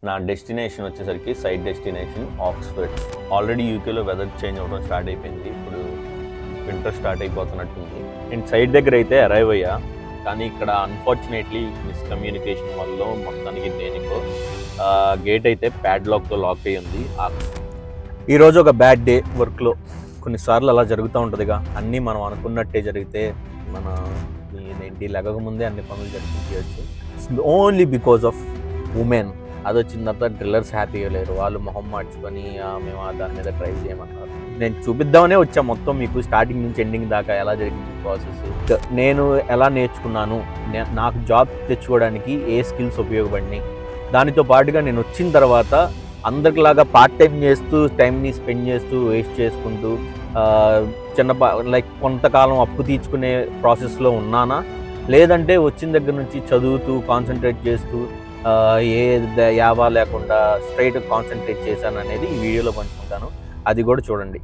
నా డెస్టినేషన్ వచ్చేసరికి side destination Oxford already యూకేలో వెదర్ చేంజ్ అవ్వడం స్టార్ట్ అయిపోయింది ఇప్పుడు వింటర్ స్టార్ట్ అయిపోతున్నట్టుంది నేను సైడ్ దగ్గర అయితే అరైవ్ అయ్యా కానీ ఇక్కడ అన్ఫార్చునేట్లీ మిస్కమ్యూనికేషన్ వల్ల మొత్తానికి దేనికో గేట్ అయితే ప్యాడ్లాక్తో లాక్ అయ్యి ఉంది ఆ- ఈరోజు ఒక బ్యాడ్ డే వర్క్లో కొన్నిసార్లు అలా జరుగుతూ ఉంటుందిగా అన్నీ మనం అనుకున్నట్టే జరిగితే మన ఏంటి లెగక ముందే అన్ని పనులు జరిపించవచ్చు ఓన్లీ బికాస్ ఆఫ్ ఉమెన్ అది వచ్చిన తర్వాత డ్రిల్లర్స్ హ్యాపీగా లేరు వాళ్ళు మొహం మార్చుకొని "ఆ, మేము ఆ దాని మీద డ్రైవ్ చేయమన్నారు నేను చూపిద్దామనే వచ్చా మొత్తం మీకు స్టార్టింగ్ నుంచి ఎండింగ్ దాకా ఎలా జరిగింది ప్రాసెస్ నేను ఎలా నేర్చుకున్నాను నే- నాకు జాబ్ తెచ్చుకోవడానికి ఏ స్కిల్స్ ఉపయోగపడినాయి దానితో పాటుగా నేను వచ్చిన తర్వాత అందరిలాగా పార్ట్ టైం చేస్తూ టైంని స్పెండ్ చేస్తూ వేస్ట్ చేసుకుంటూ ఆ, చిన్న లైక్ కొంతకాలం అప్పు తీర్చుకునే ప్రాసెస్లో ఉన్నానా లేదంటే వచ్చిన దగ్గర నుంచి చదువుతూ కాన్సన్ట్రేట్ చేస్తూ ఆ, ఏ ద- యావా లేకుండా స్ట్రైట్ కాన్సన్ట్రేట్ చేశాను అనేది ఈ వీడియోలో పంచుకుంటాను అది కూడా చూడండి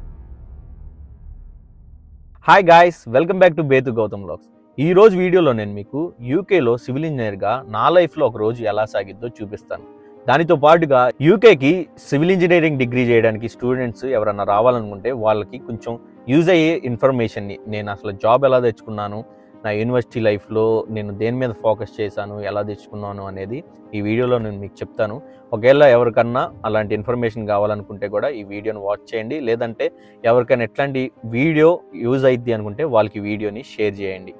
hi guys welcome back to Bethu Gautam vlogs ఈ రోజు వీడియోలో నేను మీకు యూకేలో సివిల్ ఇంజనీర్గా నా లైఫ్లో ఒక రోజు ఎలా సాగిద్దో చూపిస్తాను దానితో పాటుగా యూకేకి సివిల్ ఇంజనీరింగ్ డిగ్రీ చేయడానికి స్టూడెంట్స్ ఎవరన్నా రావాలనుకుంటే వాళ్ళకి కొంచెం యూజ్ అయ్యే ఇన్ఫర్మేషన్ని నేను అసలు జాబ్ ఎలా తెచ్చుకున్నాను నా యూనివర్సిటీ లైఫ్లో నేను దేని మీద ఫోకస్ చేశాను ఎలా తెచ్చుకున్నాను అనేది ఈ వీడియోలో నేను మీకు చెప్తాను ఒకవేళ ఎవరికన్నా అలాంటి ఇన్ఫర్మేషన్ కావాలనుకుంటే కూడా ఈ వీడియోని వాచ్ చేయండి లేదంటే ఎవరికైనా ఎట్లాంటి వీడియో యూజ్ అయింది అనుకుంటే వాళ్ళకి ఈ వీడియోని షేర్ చేయండి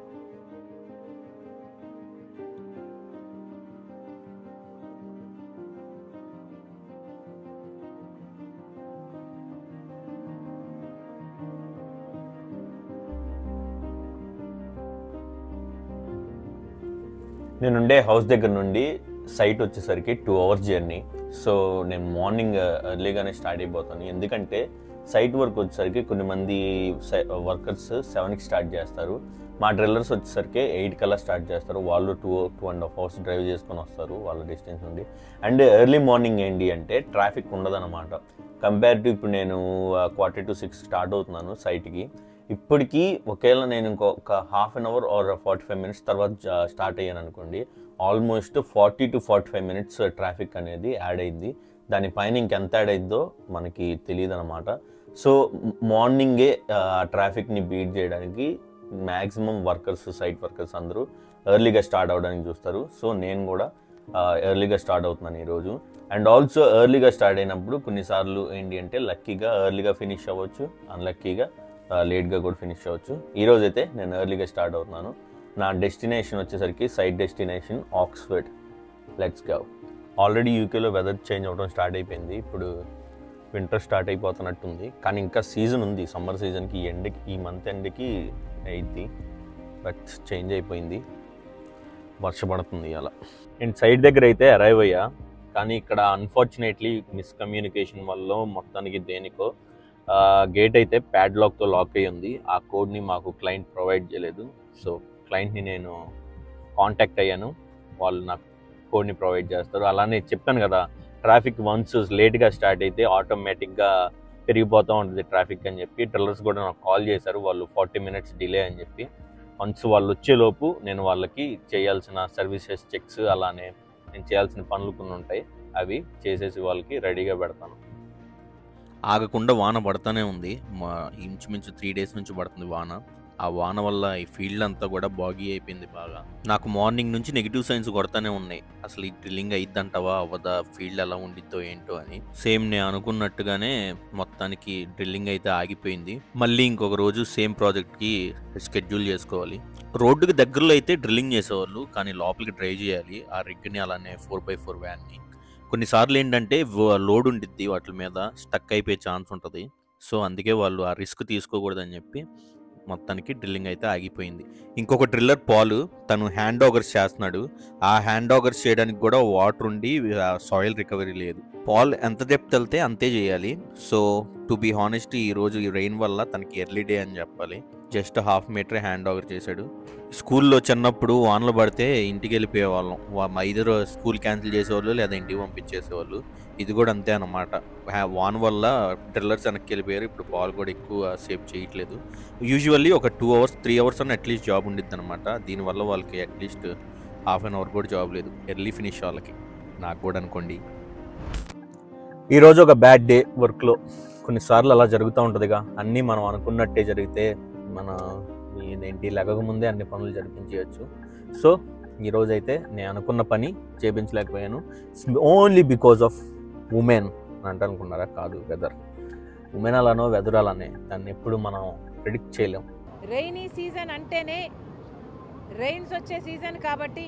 నేనుండే హౌస్ దగ్గర నుండి సైట్ వచ్చేసరికి టూ అవర్స్ జర్నీ సో నేను మార్నింగ్ ఎర్లీగానే స్టార్ట్ అయిపోతాను ఎందుకంటే సైట్ వర్క్ వచ్చేసరికి కొన్ని మంది వర్కర్స్ సెవెన్కి స్టార్ట్ చేస్తారు మా డ్రిల్లర్స్ వచ్చేసరికి ఎయిట్ కల్లా స్టార్ట్ చేస్తారు వాళ్ళు two two and half hours drive చేసుకొని వస్తారు వాళ్ళ డిస్టెన్స్ నుండి అండ్ ఎర్లీ మార్నింగ్ ఏంటి అంటే ట్రాఫిక్ ఉండదన్నమాట కంపేర్ టు ఇప్పుడు నేను క్వార్టర్ టు సిక్స్ స్టార్ట్ అవుతున్నాను సైట్కి ఇప్పటికీ ఒకవేళ నేను ఇంకొక half an hour or forty five minutes తర్వాత జా- స్టార్ట్ అయ్యాను అనుకోండి almost forty to forty five minutes traffic అనేది యాడ్ అయింది దానిపైన ఇంకెంత యాడ్ అయిద్దో మనకి తెలియదు అనమాట సో మార్నింగే ట్రాఫిక్ని బీట్ చేయడానికి మ్యాక్సిమం వర్కర్స్ సైట్ వర్కర్స్ అందరూ ఎర్లీగా స్టార్ట్ అవ్వడానికి చూస్తారు సో నేను కూడా ఎర్లీగా స్టార్ట్ అవుతున్నాను ఈరోజు అండ్ ఆల్సో ఎర్లీగా స్టార్ట్ అయినప్పుడు కొన్నిసార్లు ఏంటి అంటే లక్కీగా ఎర్లీగా ఫినిష్ అవ్వచ్చు అన్లక్కీగా లేట్గా కూడా ఫినిష్ అవ్వచ్చు ఈ రోజు అయితే నేను ఎర్లీగా స్టార్ట్ అవుతున్నాను నా డెస్టినేషన్ వచ్చేసరికి side destination Oxford let's go already యూకేలో వెదర్ చేంజ్ అవ్వడం స్టార్ట్ అయిపోయింది ఇప్పుడు వింటర్ స్టార్ట్ అయిపోతున్నట్టుంది కానీ ఇంకా సీజన్ ఉంది సమ్మర్ సీజన్కి ఈ ఎండ్కి ఈ మంత్ ఎండ్కి అయింది బట్ చేంజ్ అయిపోయింది వర్షపడుతుంది అలా నేను సైడ్ దగ్గర అయితే అరైవ్ అయ్యా కానీ ఇక్కడ అన్ఫార్చునేట్లీ మిస్కమ్యూనికేషన్ వల్ల మొత్తానికి దేనికో గేట్ అయితే ప్యాడ్లాక్తో లాక్ అయ్యి ఉంది ఆ కోడ్ని మాకు క్లయింట్ ప్రొవైడ్ చేయలేదు సో క్లయింట్ని నేను కాంటాక్ట్ అయ్యాను వాళ్ళు నాకు కోడ్ని ప్రొవైడ్ చేస్తారు అలానే చెప్పాను కదా ట్రాఫిక్ వన్స్ లేట్గా స్టార్ట్ అయితే ఆటోమేటిక్గా పెరిగిపోతూ ఉంటుంది ట్రాఫిక్ అని చెప్పి డ్రిల్లర్స్ కూడా నాకు కాల్ చేశారు వాళ్ళు ఫార్టీ మినిట్స్ డిలే అని చెప్పి వన్స్ వాళ్ళు వచ్చేలోపు నేను వాళ్ళకి చేయాల్సిన సర్వీసెస్ చెక్స్ అలానే నేను చేయాల్సిన పనులు కొన్ని ఉంటాయి అవి చేసేసి వాళ్ళకి రెడీగా పెడతాను ఆగకుండా వాన పడతానే ఉంది మా ఇంచుమించు త్రీ డేస్ నుంచి పడుతుంది వాన ఆ వాన వల్ల ఈ ఫీల్డ్ అంతా కూడా బాగీ అయిపోయింది బాగా నాకు మార్నింగ్ నుంచి నెగిటివ్ సైన్స్ కొడతానే ఉన్నాయి అసలు ఈ డ్రిల్లింగ్ అయిద్దంటావా అవ్వదా ఫీల్డ్ ఎలా ఉండిద్దో ఏంటో అని సేమ్ నేను అనుకున్నట్టుగానే మొత్తానికి డ్రిల్లింగ్ అయితే ఆగిపోయింది మళ్ళీ ఇంకొక రోజు సేమ్ ప్రాజెక్ట్కి షెడ్యూల్ చేసుకోవాలి రోడ్డుకి దగ్గరలో అయితే డ్రిల్లింగ్ చేసేవాళ్ళు కానీ లోపలికి డ్రైవ్ చేయాలి ఆ రిగ్ని అలానే ఫోర్ బై ఫోర్ వ్యాన్ని కొన్నిసార్లు ఏంటంటే లోడ్ ఉండిద్ది వాటి మీద స్టక్ అయిపోయే ఛాన్స్ ఉంటుంది సో అందుకే వాళ్ళు ఆ రిస్క్ తీసుకోకూడదని చెప్పి మొత్తానికి డ్రిల్లింగ్ అయితే ఆగిపోయింది ఇంకొక డ్రిల్లర్ పాలు తను హ్యాండ్ ఓవర్స్ చేస్తున్నాడు ఆ హ్యాండ్ ఓవర్స్ చేయడానికి కూడా వాటర్ ఉండి సాయిల్ రికవరీ లేదు పాల్ ఎంత డెప్త్ వెళ్తే అంతే చేయాలి సో టు బీ హానెస్ట్ ఈ రోజు ఈ రెయిన్ వల్ల తనకి ఎర్లీ డే అని చెప్పాలి just half meter hand over చేశాడు స్కూల్లో చిన్నప్పుడు వానలు పడితే ఇంటికి వెళ్ళిపోయేవాళ్ళం వా- మా ఇద్దరు స్కూల్ క్యాన్సిల్ చేసేవాళ్ళు లేదా ఇంటికి పంపించేసేవాళ్ళు ఇది కూడా అంతే అన్నమాట హ్యా- వాన వల్ల డ్రిల్లర్స్ వెనక్కి వెళ్ళిపోయారు ఇప్పుడు బాల్ కూడా ఎక్కువ సేవ్ చేయట్లేదు యూజువల్లీ ఒక టూ అవర్స్ త్రీ అవర్స్ అన్న అట్లీస్ట్ జాబ్ ఉండిద్ది అనమాట దీనివల్ల వాళ్ళకి అట్లీస్ట్ హాఫ్ అన్ అవర్ కూడా జాబ్ లేదు ఎర్లీ ఫినిష్ వాళ్ళకి నాకు కూడా అనుకోండి ఈరోజు ఒక బ్యాడ్ డే వర్క్లో కొన్నిసార్లు అలా జరుగుతూ ఉంటుందిగా అన్నీ మనం అనుకున్నట్టే జరిగితే మన ఇదేంటి లెగకముందే అన్ని పనులు జరిపించవచ్చు సో ఈరోజు అయితే నేను అనుకున్న పని చేపించలేకపోయాను ఓన్లీ బికాజ్ ఆఫ్ ఉమెన్ అంటే అనుకున్నారా కాదు వెదర్ ఉమెన్ అలానో వెదర్ అలానే దాన్ని ఎప్పుడు మనం ప్రిడిక్ట్ చేయలేం రైనీ సీజన్ అంటేనే రైన్స్ వచ్చే సీజన్ కాబట్టి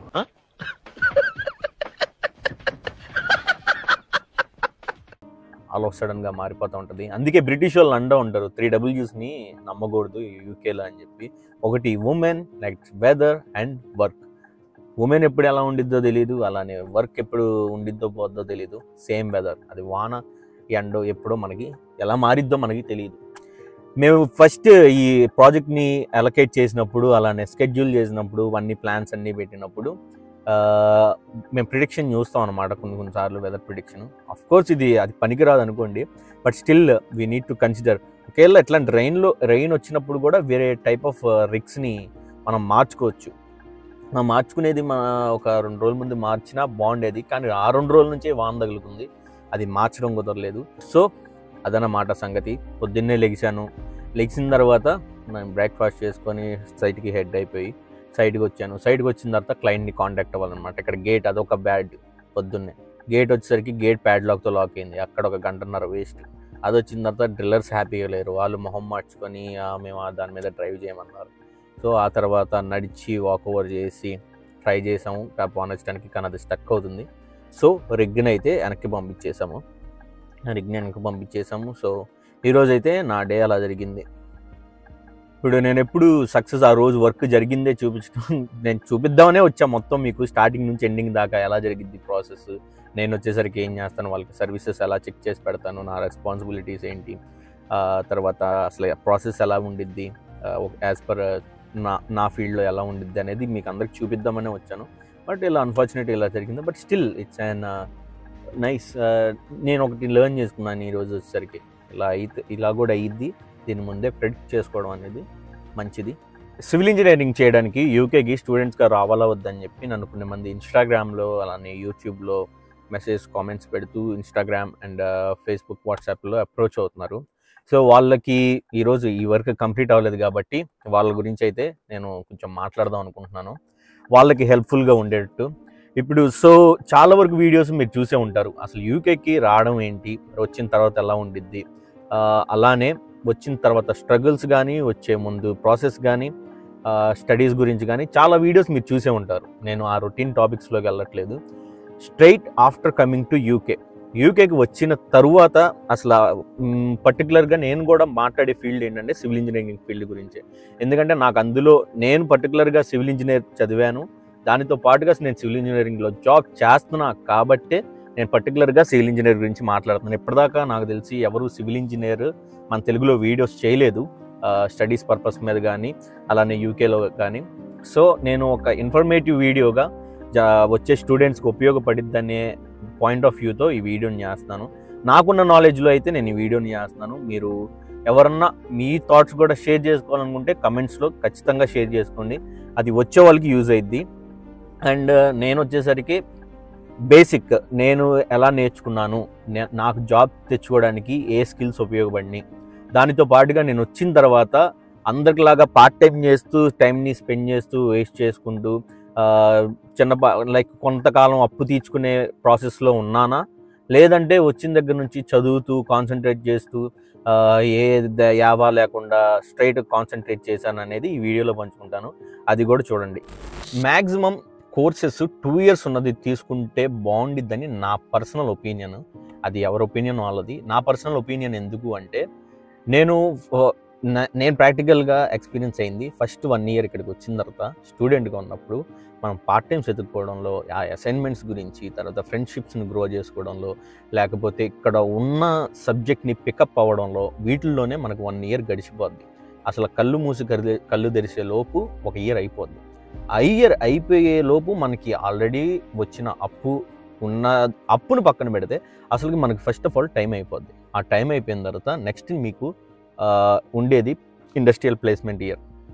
అలా సడన్గా మారిపోతూ ఉంటుంది అందుకే బ్రిటిష్ వాళ్ళు అండా ఉంటారు త్రీ డబ్ల్యూస్ని నమ్మకూడదు యూకేలో అని చెప్పి ఒకటి women next weather and work women ఎప్పుడు ఎలా ఉండిద్దో తెలియదు అలానే వర్క్ ఎప్పుడు ఉండిద్దో పోద్దో తెలియదు సేమ్ వెదర్ అది వాన ఎండో ఎప్పుడో మనకి ఎలా మారిద్దో మనకి తెలియదు మేము ఫస్ట్ ఈ ప్రాజెక్ట్ని అలొకేట్ చేసినప్పుడు అలానే స్కెడ్యూల్ చేసినప్పుడు అన్ని ప్లాన్స్ అన్నీ పెట్టినప్పుడు ఆ, మేము ప్రిడిక్షన్ చూస్తాం అనమాట కొన్ని కొన్నిసార్లు వెదర్ ప్రిడిక్షన్ అఫ్ కోర్స్ ఇది అది పనికిరాదు అనుకోండి but still we need to consider ఒకవేళ ఎట్లాంటి రెయిన్లో రెయిన్ వచ్చినప్పుడు కూడా వేరే టైప్ ఆఫ్ రిక్స్ని మనం మార్చుకోవచ్చు మనం మార్చుకునేది మన ఒక రెండు రోజుల ముందు మార్చినా బాగుండేది కానీ ఆ రెండు రోజుల నుంచే వాన తగులుకుంది అది మార్చడం కుదరలేదు సో అదనమాట సంగతి పొద్దున్నే లెగిశాను లెగిసిన తర్వాత నేను బ్రేక్ఫాస్ట్ చేసుకొని సైట్కి హెడ్ అయిపోయి సైడ్కి వచ్చాను సైడ్కి వచ్చిన తర్వాత క్లయింట్ని కాంటాక్ట్ అవ్వాలన్నమాట ఇక్కడ గేట్ అదొక బ్యాడ్ పొద్దున్నే గేట్ వచ్చేసరికి గేట్ ప్యాడ్ లాక్తో లాక్ అయింది అక్కడ ఒక గంటన్నర వేస్ట్ అది వచ్చిన తర్వాత డ్రిల్లర్స్ హ్యాపీగా లేరు వాళ్ళు మొహం మార్చుకొని "ఆ, మేము ఆ దాని మీద డ్రైవ్ చేయమన్నారు సో ఆ తర్వాత నడిచి వాక్ ఓవర్ చేసి ట్రై చేసాము క్యాప్ అనొచ్చడానికి కానీ అది స్టక్ అవుతుంది సో రిగ్ని అయితే వెనక్కి పంపించేసాము రిగ్ని వెనక్కి పంపించేసాము సో ఈరోజు అయితే నా డే అలా జరిగింది ఇప్పుడు నేను ఎప్పుడు సక్సెస్ ఆ రోజు వర్క్ జరిగిందే చూపించడం నేను చూపిద్దామనే వచ్చా మొత్తం మీకు స్టార్టింగ్ నుంచి ఎండింగ్ దాకా ఎలా జరిగింది ప్రాసెస్ నేను వచ్చేసరికి ఏం చేస్తాను వాళ్ళకి సర్వీసెస్ ఎలా చెక్ చేసి పెడతాను నా రెస్పాన్సిబిలిటీస్ ఏంటి ఆ, తర్వాత అసలు ప్రాసెస్ ఎలా ఉండిద్ది యాజ్ పర్ నా నా ఫీల్డ్లో ఎలా ఉండిద్ది అనేది మీకు అందరికి చూపిద్దామనే వచ్చాను బట్ ఇలా అన్ఫార్చునేట్ ఇలా జరిగింది but still it's and nice నేను ఒకటి లెర్న్ చేసుకున్నాను ఈరోజు వచ్చేసరికి ఇలా అయితే ఇలా కూడా అయ్యిద్ది దీని ముందే ప్రెడిక్ట్ చేసుకోవడం అనేది మంచిది సివిల్ ఇంజనీరింగ్ చేయడానికి యూకేకి స్టూడెంట్స్గా రావాలా వద్దని చెప్పి నన్ను కొన్ని మంది ఇన్స్టాగ్రామ్లో అలానే యూట్యూబ్లో మెసేజ్ కామెంట్స్ పెడుతూ ఇన్స్టాగ్రామ్ అండ్ ఫేస్బుక్ వాట్సాప్లో అప్రోచ్ అవుతున్నారు సో వాళ్ళకి ఈరోజు ఈ వర్క్ కంప్లీట్ అవ్వలేదు కాబట్టి వాళ్ళ గురించి అయితే నేను కొంచెం మాట్లాడదాం అనుకుంటున్నాను వాళ్ళకి హెల్ప్ఫుల్గా ఉండేటట్టు ఇప్పుడు సో చాలా వరకు వీడియోస్ మీరు చూసే ఉంటారు అసలు యూకేకి రావడం ఏంటి వచ్చిన తర్వాత ఎలా ఉండిద్ది ఆ, అలానే వచ్చిన తర్వాత స్ట్రగుల్స్ కానీ వచ్చే ముందు ప్రాసెస్ కానీ స్టడీస్ గురించి కానీ చాలా వీడియోస్ మీరు చూసే ఉంటారు నేను ఆ రొటీన్ టాపిక్స్లోకి వెళ్ళట్లేదు straight after coming to UK యూకేకి వచ్చిన తరువాత అసలు పర్టికులర్గా నేను కూడా మాట్లాడే ఫీల్డ్ ఏంటంటే సివిల్ ఇంజనీరింగ్ ఫీల్డ్ గురించి ఎందుకంటే నాకు అందులో నేను పర్టికులర్గా సివిల్ ఇంజనీర్ చదివాను దానితో పాటుగా నేను సివిల్ ఇంజనీరింగ్లో జాబ్ చేస్తున్నా కాబట్టే నేను పర్టికులర్గా సివిల్ ఇంజనీర్ గురించి మాట్లాడుతున్నాను ఇప్పటిదాకా నాకు తెలిసి ఎవరు సివిల్ ఇంజనీర్ మన తెలుగులో వీడియోస్ చేయలేదు స్టడీస్ పర్పస్ మీద కానీ అలానే యూకేలో కానీ సో నేను ఒక ఇన్ఫర్మేటివ్ వీడియోగా జా వచ్చే స్టూడెంట్స్కి ఉపయోగపడిద్దనే పాయింట్ ఆఫ్ వ్యూతో ఈ వీడియోని చేస్తున్నాను నాకున్న నాలెడ్జ్లో అయితే నేను ఈ వీడియోని చేస్తున్నాను మీరు ఎవరన్నా మీ థాట్స్ కూడా షేర్ చేసుకోవాలనుకుంటే కమెంట్స్లో ఖచ్చితంగా షేర్ చేసుకోండి అది వచ్చే వాళ్ళకి యూజ్ అయింది అండ్ నేను వచ్చేసరికి బేసిక్ నేను ఎలా నేర్చుకున్నాను నే- నాకు జాబ్ తెచ్చుకోవడానికి ఏ స్కిల్స్ ఉపయోగపడినాయి దానితో పాటుగా నేను వచ్చిన తర్వాత అందరిలాగా పార్ట్ టైం చేస్తూ టైంని స్పెండ్ చేస్తూ వేస్ట్ చేసుకుంటూ ఆ, చిన్న లైక్ కొంతకాలం అప్పు తీర్చుకునే ప్రాసెస్లో ఉన్నానా లేదంటే వచ్చిన దగ్గర నుంచి చదువుతూ కాన్సన్ట్రేట్ చేస్తూ ఆ, ఏ ద- యావా లేకుండా స్ట్రైట్ కాన్సన్ట్రేట్ చేశాను అనేది ఈ వీడియోలో పంచుకుంటాను అది కూడా చూడండి మ్యాక్సిమం కోర్సెస్ టూ ఇయర్స్ ఉన్నది తీసుకుంటే బాగుండిద్దని నా పర్సనల్ ఒపీనియన్ అది ఎవరి ఒపీనియన్ వాళ్ళది నా పర్సనల్ ఒపీనియన్ ఎందుకు అంటే నేను ఫ- నా- నేను ప్రాక్టికల్గా ఎక్స్పీరియన్స్ అయింది ఫస్ట్ వన్ ఇయర్ ఇక్కడికి వచ్చిన తర్వాత స్టూడెంట్గా ఉన్నప్పుడు మనం పార్ట్ టైమ్స్ ఎదుర్కోవడంలో ఆ అసైన్మెంట్స్ గురించి తర్వాత ఫ్రెండ్షిప్స్ని గ్రో చేసుకోవడంలో లేకపోతే ఇక్కడ ఉన్న సబ్జెక్ట్ని పికప్ అవ్వడంలో వీటిల్లోనే మనకు వన్ ఇయర్ గడిచిపోద్ది అసలు కళ్ళు మూసి కరిదే కళ్ళు తెరిసే లోపు ఒక ఇయర్ అయిపోద్ది ఆ ఇయర్ అయిపోయే లోపు మనకి ఆల్రెడీ వచ్చిన అప్పు ఉన్న అప్పును పక్కన పెడితే అసలుకి మనకి ఫస్ట్ ఆఫ్ ఆల్ టైం అయిపోద్ది ఆ టైం అయిపోయిన తర్వాత నెక్స్ట్ మీకు ఆ, ఉండేది industrial placement year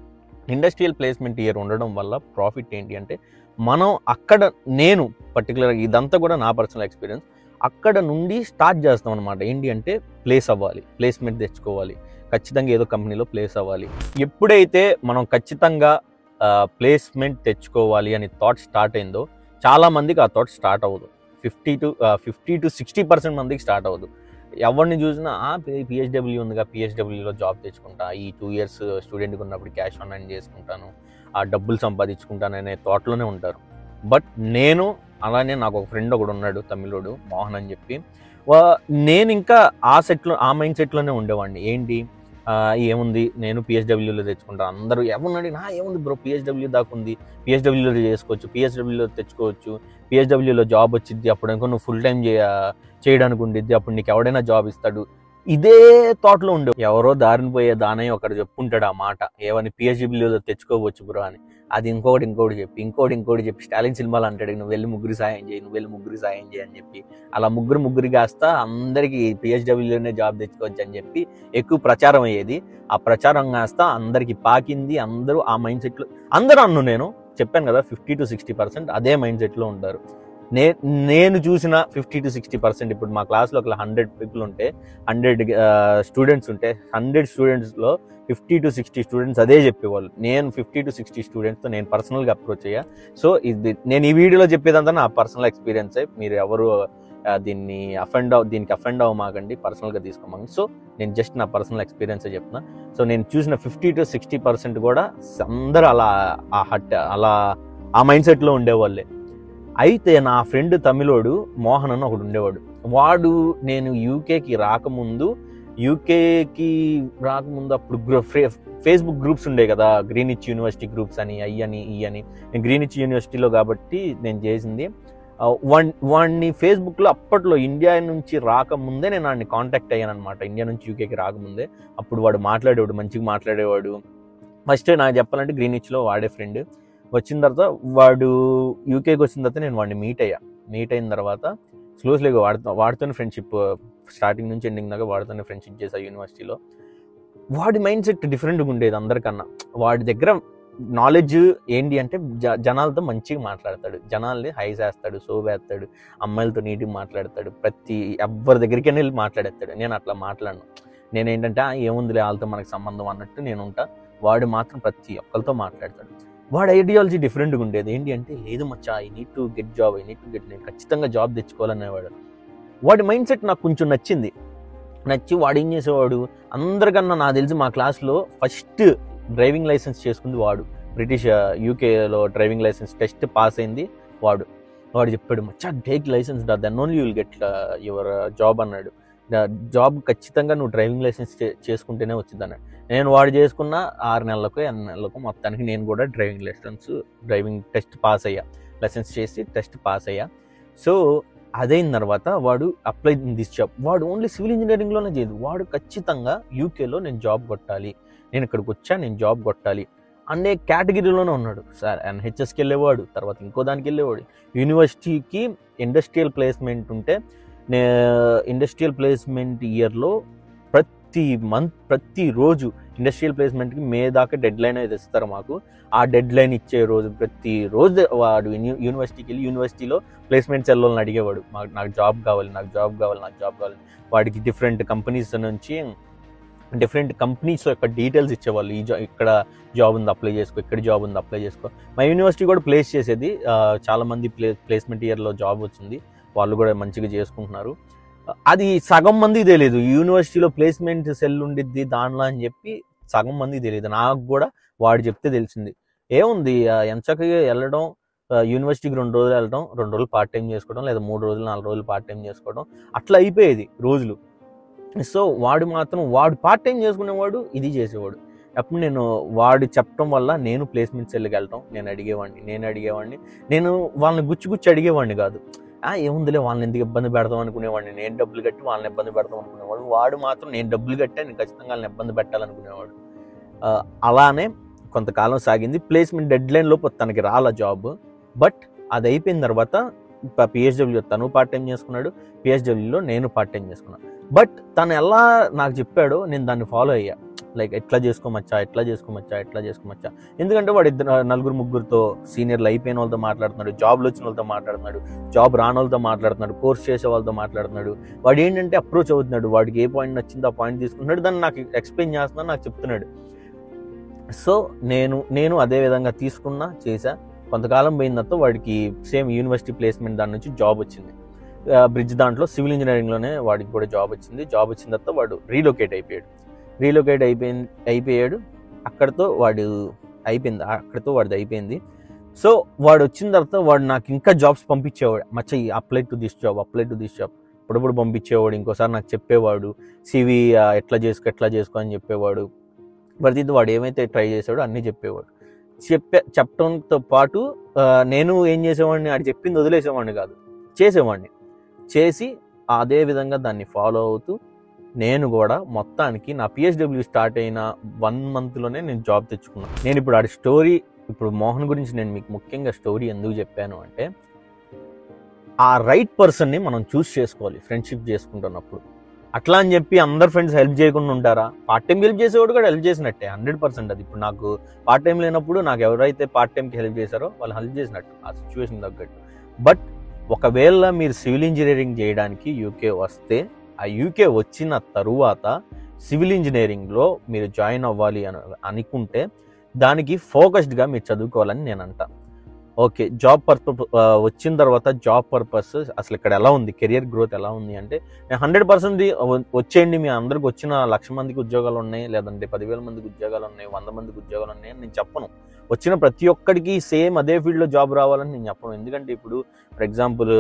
industrial placement year ఉండడం వల్ల ప్రాఫిట్ ఏంటి అంటే మనం అక్కడ నేను పర్టికులర్గా ఇదంతా కూడా నా పర్సనల్ ఎక్స్పీరియన్స్ అక్కడ నుండి స్టార్ట్ చేస్తాం అనమాట ఏంటి అంటే ప్లేస్ అవ్వాలి ప్లేస్మెంట్ తెచ్చుకోవాలి ఖచ్చితంగా ఏదో కంపెనీలో ప్లేస్ అవ్వాలి ఎప్పుడైతే మనం ఖచ్చితంగా ప్లేస్మెంట్ తెచ్చుకోవాలి అని థాట్ స్టార్ట్ అయిందో చాలా మందికి ఆ థాట్ స్టార్ట్ అవ్వదు fifty to fifty to sixty percent మందికి స్టార్ట్ అవ్వదు ఎవరిని చూసినా పిహెచ్డబ్ల్యూ ఉందిగా పిహెచ్డబ్ల్యూలో జాబ్ తెచ్చుకుంటా ఈ టూ ఇయర్స్ స్టూడెంట్గా ఉన్నప్పుడు క్యాష్ ఆన్లైన్ చేసుకుంటాను ఆ డబ్బులు సంపాదించుకుంటాను అనే థాట్లోనే ఉంటారు బట్ నేను అలానే నాకు ఒక ఫ్రెండ్ ఒకడు ఉన్నాడు తమిళోడు మోహన్ అని చెప్పి వా- నేను ఇంకా ఆ సెట్లో ఆ మైండ్ సెట్లోనే ఉండేవాడిని ఏంటి ఆ, ఏముంది నేను పిహెచ్డబ్ల్యూలో తెచ్చుకుంటాను అందరూ ఏమన్నాడు నా ఏముంది బ్రో పిహెచ్డబ్ల్యూ దాకా ఉంది పిహెచ్డబ్ల్యూలో చేసుకోవచ్చు పిహెచ్డబ్ల్యూలో తెచ్చుకోవచ్చు పిహెచ్డబ్ల్యూలో జాబ్ వచ్చింది అప్పుడు ఇంకో నువ్వు ఫుల్ టైం చేయ చేయడానికి ఉండిద్ది అప్పుడు నీకు ఎవడైనా జాబ్ ఇస్తాడు ఇదే థాట్లో ఉండే ఎవరో దారిని పోయే దానయ్య ఒకడు చెప్పుంటాడు ఆ మాట ఏమని పిహెచ్డబ్ల్యూలో తెచ్చుకోవచ్చు బ్రో అని అది ఇంకొకటి ఇంకోటి చెప్పి ఇంకోటి ఇంకోటి చెప్పి స్టాలిన్ సినిమాలు అంటాడు నువ్వు వెళ్ళి ముగ్గురు సాయం చేయి నువ్వు వెళ్ళి ముగ్గురు సాయం చేయి అని చెప్పి అలా ముగ్గురు ముగ్గురు కాస్త అందరికి పిహెచ్డబ్ల్యూలోనే జాబ్ తెచ్చుకోవచ్చు అని చెప్పి ఎక్కువ ప్రచారం అయ్యేది ఆ ప్రచారం కాస్త అందరికి పాకింది అందరూ ఆ మైండ్ సెట్లో అందరూ అన్ను నేను చెప్పాను కదా ఫిఫ్టీ టు సిక్స్టీ పర్సెంట్ అదే మైండ్ సెట్లో ఉంటారు నే నేను చూసిన ఫిఫ్టీ టు సిక్స్టీ పర్సెంట్ ఇప్పుడు మా క్లాస్లో ఒక హండ్రెడ్ పీపుల్ ఉంటే హండ్రెడ్ స్టూడెంట్స్ ఉంటే హండ్రెడ్ స్టూడెంట్స్లో ఫిఫ్టీ టు సిక్స్టీ స్టూడెంట్స్ అదే చెప్పేవాళ్ళు నేను ఫిఫ్టీ టు సిక్స్టీ స్టూడెంట్స్తో నేను పర్సనల్గా అప్రోచ్ అయ్యా సో ఇది నేను ఈ వీడియోలో చెప్పేదంతా నా పర్సనల్ ఎక్స్పీరియన్సే మీరు ఎవరు ఆ, దీన్ని అఫెండ్ అవ్ దీనికి అఫెండ్ అవ్వమాకండి పర్సనల్గా తీసుకోమాకండి సో నేను జస్ట్ నా పర్సనల్ ఎక్స్పీరియన్సే చెప్తున్నా సో నేను చూసిన ఫిఫ్టీ టు సిక్స్టీ పర్సెంట్ కూడా అందరూ అలా ఆ హట్ అలా ఆ మైండ్ సెట్లో ఉండేవాళ్ళే అయితే నా ఫ్రెండ్ తమిళోడు మోహన్ అని ఒకడు ఉండేవాడు వాడు నేను యూకేకి రాకముందు యూకేకి రాకముందు అప్పుడు గ్రూ- ఫే- ఫేస్బుక్ గ్రూప్స్ ఉండే కదా గ్రీనిచ్ యూనివర్సిటీ గ్రూప్స్ అని అయ్యి అని ఈ అని నేను గ్రీనిచ్ యూనివర్సిటీలో కాబట్టి నేను చేసింది ఆ, వాణ్ వాడిని ఫేస్బుక్లో అప్పట్లో ఇండియా నుంచి రాకముందే నేను వాడిని కాంటాక్ట్ అయ్యాను అనమాట ఇండియా నుంచి యూకేకి రాకముందే అప్పుడు వాడు మాట్లాడేవాడు మంచిగా మాట్లాడేవాడు ఫస్ట్ నాకు చెప్పాలంటే గ్రీనిచ్లో వాడే ఫ్రెండ్ వచ్చిన తర్వాత వాడు యూకేకి వచ్చిన తర్వాత నేను వాడిని మీట్ అయ్యా మీట్ అయిన తర్వాత స్లో స్లోగా వాడుతా వాడుతూనే ఫ్రెండ్షిప్ స్టార్టింగ్ నుంచి ఎండింగ్ దాకా వాడుతూనే ఫ్రెండ్షిప్ చేసా యూనివర్సిటీలో వాడి మైండ్ సెట్ డిఫరెంట్గా ఉండేది అందరికన్నా వాడి దగ్గర నాలెడ్జ్ ఏంటి అంటే జ జనాలతో మంచిగా మాట్లాడతాడు జనాల్ని హై చేస్తాడు సో వేస్తాడు అమ్మాయిలతో నీట్గా మాట్లాడతాడు ప్రతి ఎవరి దగ్గరికి వెళ్ళి మాట్లాడేస్తాడు నేను అట్లా మాట్లాడను నేను ఏంటంటే "ఆ, ఏముందిలే వాళ్ళతో మనకి సంబంధం అన్నట్టు నేను ఉంటా వాడు మాత్రం ప్రతి ఒక్కరితో మాట్లాడతాడు వాడి ఐడియాలజీ డిఫరెంట్గా ఉండేది ఏంటి అంటే లేదు మచ్చా I need to get job I need to get నేను ఖచ్చితంగా జాబ్ తెచ్చుకోవాలనేవాడు వాడి మైండ్ సెట్ నాకు కొంచెం నచ్చింది నచ్చి వాడు ఏం చేసేవాడు అందరికన్నా నాకు తెలిసి మా క్లాస్లో ఫస్ట్ డ్రైవింగ్ లైసెన్స్ చేసుకుంది వాడు బ్రిటిష్ యూకేలో డ్రైవింగ్ లైసెన్స్ టెస్ట్ పాస్ అయింది వాడు వాడు చెప్పాడు మచ్చా టేక్ లైసెన్స్ దా then only you'll get your job అన్నాడు జాబ్ ఖచ్చితంగా నువ్వు డ్రైవింగ్ లైసెన్స్ చేసుకుంటేనే వచ్చింది అన్నాడు నేను వాడు చేసుకున్న ఆరు నెలలకు ఎన్ని నెలలకు మొత్తానికి నేను కూడా driving license driving test pass అయ్యా లైసెన్స్ చేసి టెస్ట్ పాస్ అయ్యా సో అదైన తర్వాత వాడు అప్లై దిస్ జాబ్ వాడు ఓన్లీ సివిల్ ఇంజనీరింగ్లోనే చేయదు వాడు ఖచ్చితంగా యూకేలో నేను జాబ్ కొట్టాలి నేను ఇక్కడికి వచ్చా నేను జాబ్ కొట్టాలి అనే కేటగిరీలోనే ఉన్నాడు సార్ ఎన్హెచ్ఎస్కి వెళ్ళేవాడు తర్వాత ఇంకో దానికి వెళ్ళేవాడు యూనివర్సిటీకి ఇండస్ట్రియల్ ప్లేస్మెంట్ ఉంటే నే ఇండస్ట్రియల్ ప్లేస్మెంట్ ఇయర్లో ప్రతి మంత్ ప్రతి రోజు ఇండస్ట్రియల్ ప్లేస్మెంట్కి మే దాకా డెడ్ లైన్ అయితే ఇస్తారు మాకు ఆ డెడ్ లైన్ ఇచ్చే రోజు ప్రతి రోజు వాడు యూని- యూనివర్సిటీకి వెళ్ళి యూనివర్సిటీలో ప్లేస్మెంట్ సెల్లోని అడిగేవాడు మాకు నాకు జాబ్ కావాలి నాకు జాబ్ కావాలి నాకు జాబ్ కావాలి వాడికి డిఫరెంట్ కంపెనీస్ నుంచి డిఫరెంట్ కంపెనీస్ యొక్క డీటెయిల్స్ ఇచ్చేవాళ్ళు ఈ జా ఇక్కడ జాబ్ ఉంది అప్లై చేసుకో ఇక్కడ జాబ్ ఉంది అప్లై చేసుకో మా యూనివర్సిటీ కూడా ప్లేస్ చేసేది ఆ, చాలా మంది ప్లే ప్లేస్మెంట్ ఇయర్లో జాబ్ వచ్చింది వాళ్ళు కూడా మంచిగా చేసుకుంటున్నారు అది సగం మందికి తెలియదు యూనివర్సిటీలో ప్లేస్మెంట్ సెల్ ఉండిద్ది దానిలో అని చెప్పి సగం మందికి తెలియదు నాకు కూడా వాడు చెప్తే తెలిసింది ఏముంది ఆ, ఎంచక్కగా వెళ్ళడం ఆ, యూనివర్సిటీకి రెండు రోజులు వెళ్ళడం రెండు రోజులు పార్ట్ టైం చేసుకోవడం లేదా మూడు రోజులు నాలుగు రోజులు పార్ట్ టైం చేసుకోవడం అట్లా అయిపోయేది రోజులు సో వాడు మాత్రం వాడు పార్ట్ టైం చేసుకునేవాడు ఇది చేసేవాడు అప్పుడు నేను వాడు చెప్పడం వల్ల నేను ప్లేస్మెంట్ సెల్కి వెళ్ళటం నేను అడిగేవాడిని నేను అడిగేవాడిని నేను వాళ్ళని గుచ్చి గుచ్చి అడిగేవాడిని కాదు ఆ ఏముందిలే వాళ్ళని ఎందుకు ఇబ్బంది పెడదాం అనుకునేవాడిని నేను డబ్బులు కట్టి వాళ్ళని ఇబ్బంది పెడదాం అనుకునేవాడు వాడు మాత్రం నేను డబ్బులు కట్టే నేను ఖచ్చితంగా వాళ్ళని ఇబ్బంది పెట్టాలనుకునేవాడు ఆ, అలానే కొంతకాలం సాగింది ప్లేస్మెంట్ డెడ్ లైన్ లోపు తనకి రాల జాబ్ బట్ అది అయిపోయిన తర్వాత పిహెచ్డబ్ల్యూ తను పార్ట్ టైం చేసుకున్నాడు పిహెచ్డబ్ల్యూలో నేను పార్ట్ టైం చేసుకున్నాను బట్ తను ఎలా నాకు చెప్పాడో నేను దాన్ని ఫాలో అయ్యా లైక్ ఎట్లా చేసుకోమచ్చా ఎట్లా చేసుకోమచ్చా ఎట్లా చేసుకోమచ్చా ఎందుకంటే వాడు ఇద్దరు నలుగురు ముగ్గురుతో సీనియర్లు అయిపోయిన వాళ్ళతో మాట్లాడుతున్నాడు జాబ్లు వచ్చిన వాళ్ళతో మాట్లాడుతున్నాడు జాబ్ రాని వాళ్ళతో మాట్లాడుతున్నాడు కోర్స్ చేసే వాళ్ళతో మాట్లాడుతున్నాడు వాడు ఏంటంటే అప్రోచ్ అవుతున్నాడు వాడికి ఏ పాయింట్ నచ్చిందో ఆ పాయింట్ తీసుకుంటున్నాడు దాన్ని నాకు ఎక్స్ప్లెయిన్ చేస్తున్నాడు నాకు చెప్తున్నాడు సో నేను నేను అదే విధంగా తీసుకున్నా చేశా కొంతకాలం పోయిన తర్వాత వాడికి సేమ్ యూనివర్సిటీ ప్లేస్మెంట్ దాని నుంచి జాబ్ వచ్చింది బ్రిడ్జ్ దాంట్లో సివిల్ ఇంజనీరింగ్లోనే వాడికి కూడా జాబ్ వచ్చింది జాబ్ వచ్చిన తర్వాత వాడు రీలొకేట్ అయిపోయాడు రీలొకేట్ అయిపోయింది అయిపోయాడు అక్కడితో వాడు అయిపోయింది అక్కడితో వాడిది అయిపోయింది సో వాడు వచ్చిన తర్వాత వాడు నాకు ఇంకా జాబ్స్ పంపించేవాడు మచ్చ apply to this job apply to this job ఇప్పుడప్పుడు పంపించేవాడు ఇంకోసారి నాకు చెప్పేవాడు సివి ఎట్లా చేసుకో ఎట్లా చేసుకో అని చెప్పేవాడు ప్రతిదీ వాడు ఏమైతే ట్రై చేశాడో అన్నీ చెప్పేవాడు చెప్పే చెప్పడంతో పాటు ఆ, నేను ఏం చేసేవాడిని అది చెప్పింది వదిలేసేవాడిని కాదు చేసేవాడిని చేసి అదే విధంగా దాన్ని ఫాలో అవుతూ నేను కూడా మొత్తానికి నా పిహెచ్డబ్ల్యూ స్టార్ట్ అయిన వన్ మంత్లోనే నేను జాబ్ తెచ్చుకున్నాను నేను ఇప్పుడు ఆడి స్టోరీ ఇప్పుడు మోహన్ గురించి నేను మీకు ముఖ్యంగా స్టోరీ ఎందుకు చెప్పాను అంటే ఆ రైట్ పర్సన్ని మనం చూస్ చేసుకోవాలి ఫ్రెండ్షిప్ చేసుకుంటున్నప్పుడు అట్లా అని చెప్పి అందరు ఫ్రెండ్స్ హెల్ప్ చేయకుండా ఉంటారా పార్ట్ టైం హెల్ప్ చేసేవాడు కూడా హెల్ప్ చేసినట్టే హండ్రెడ్ పర్సెంట్ అది ఇప్పుడు నాకు పార్ట్ టైం లేనప్పుడు నాకు ఎవరైతే పార్ట్ టైంకి హెల్ప్ చేశారో వాళ్ళు హెల్ప్ చేసినట్టు ఆ సిచ్యువేషన్ తగ్గట్టు బట్ ఒకవేళ మీరు సివిల్ ఇంజనీరింగ్ చేయడానికి యూకే వస్తే ఆ యూకే వచ్చిన తరువాత సివిల్ ఇంజనీరింగ్లో మీరు జాయిన్ అవ్వాలి అని అనుకుంటే దానికి ఫోకస్డ్గా మీరు చదువుకోవాలని నేను అంటా ఓకే జాబ్ పర్పస్ వచ్చిన తర్వాత జాబ్ పర్పస్ అసలు ఇక్కడ ఎలా ఉంది కెరియర్ గ్రోత్ ఎలా ఉంది అంటే నేను హండ్రెడ్ పర్సెంట్ వచ్చేయండి మీ అందరికి వచ్చిన లక్ష మందికి ఉద్యోగాలు ఉన్నాయి లేదంటే పదివేల మందికి ఉద్యోగాలు ఉన్నాయి వంద మందికి ఉద్యోగాలు ఉన్నాయి అని నేను చెప్పను వచ్చిన ప్రతి ఒక్కడికి సేమ్ అదే ఫీల్డ్లో జాబ్ రావాలని నేను చెప్పను ఎందుకంటే ఇప్పుడు ఫర్ ఎగ్జాంపుల్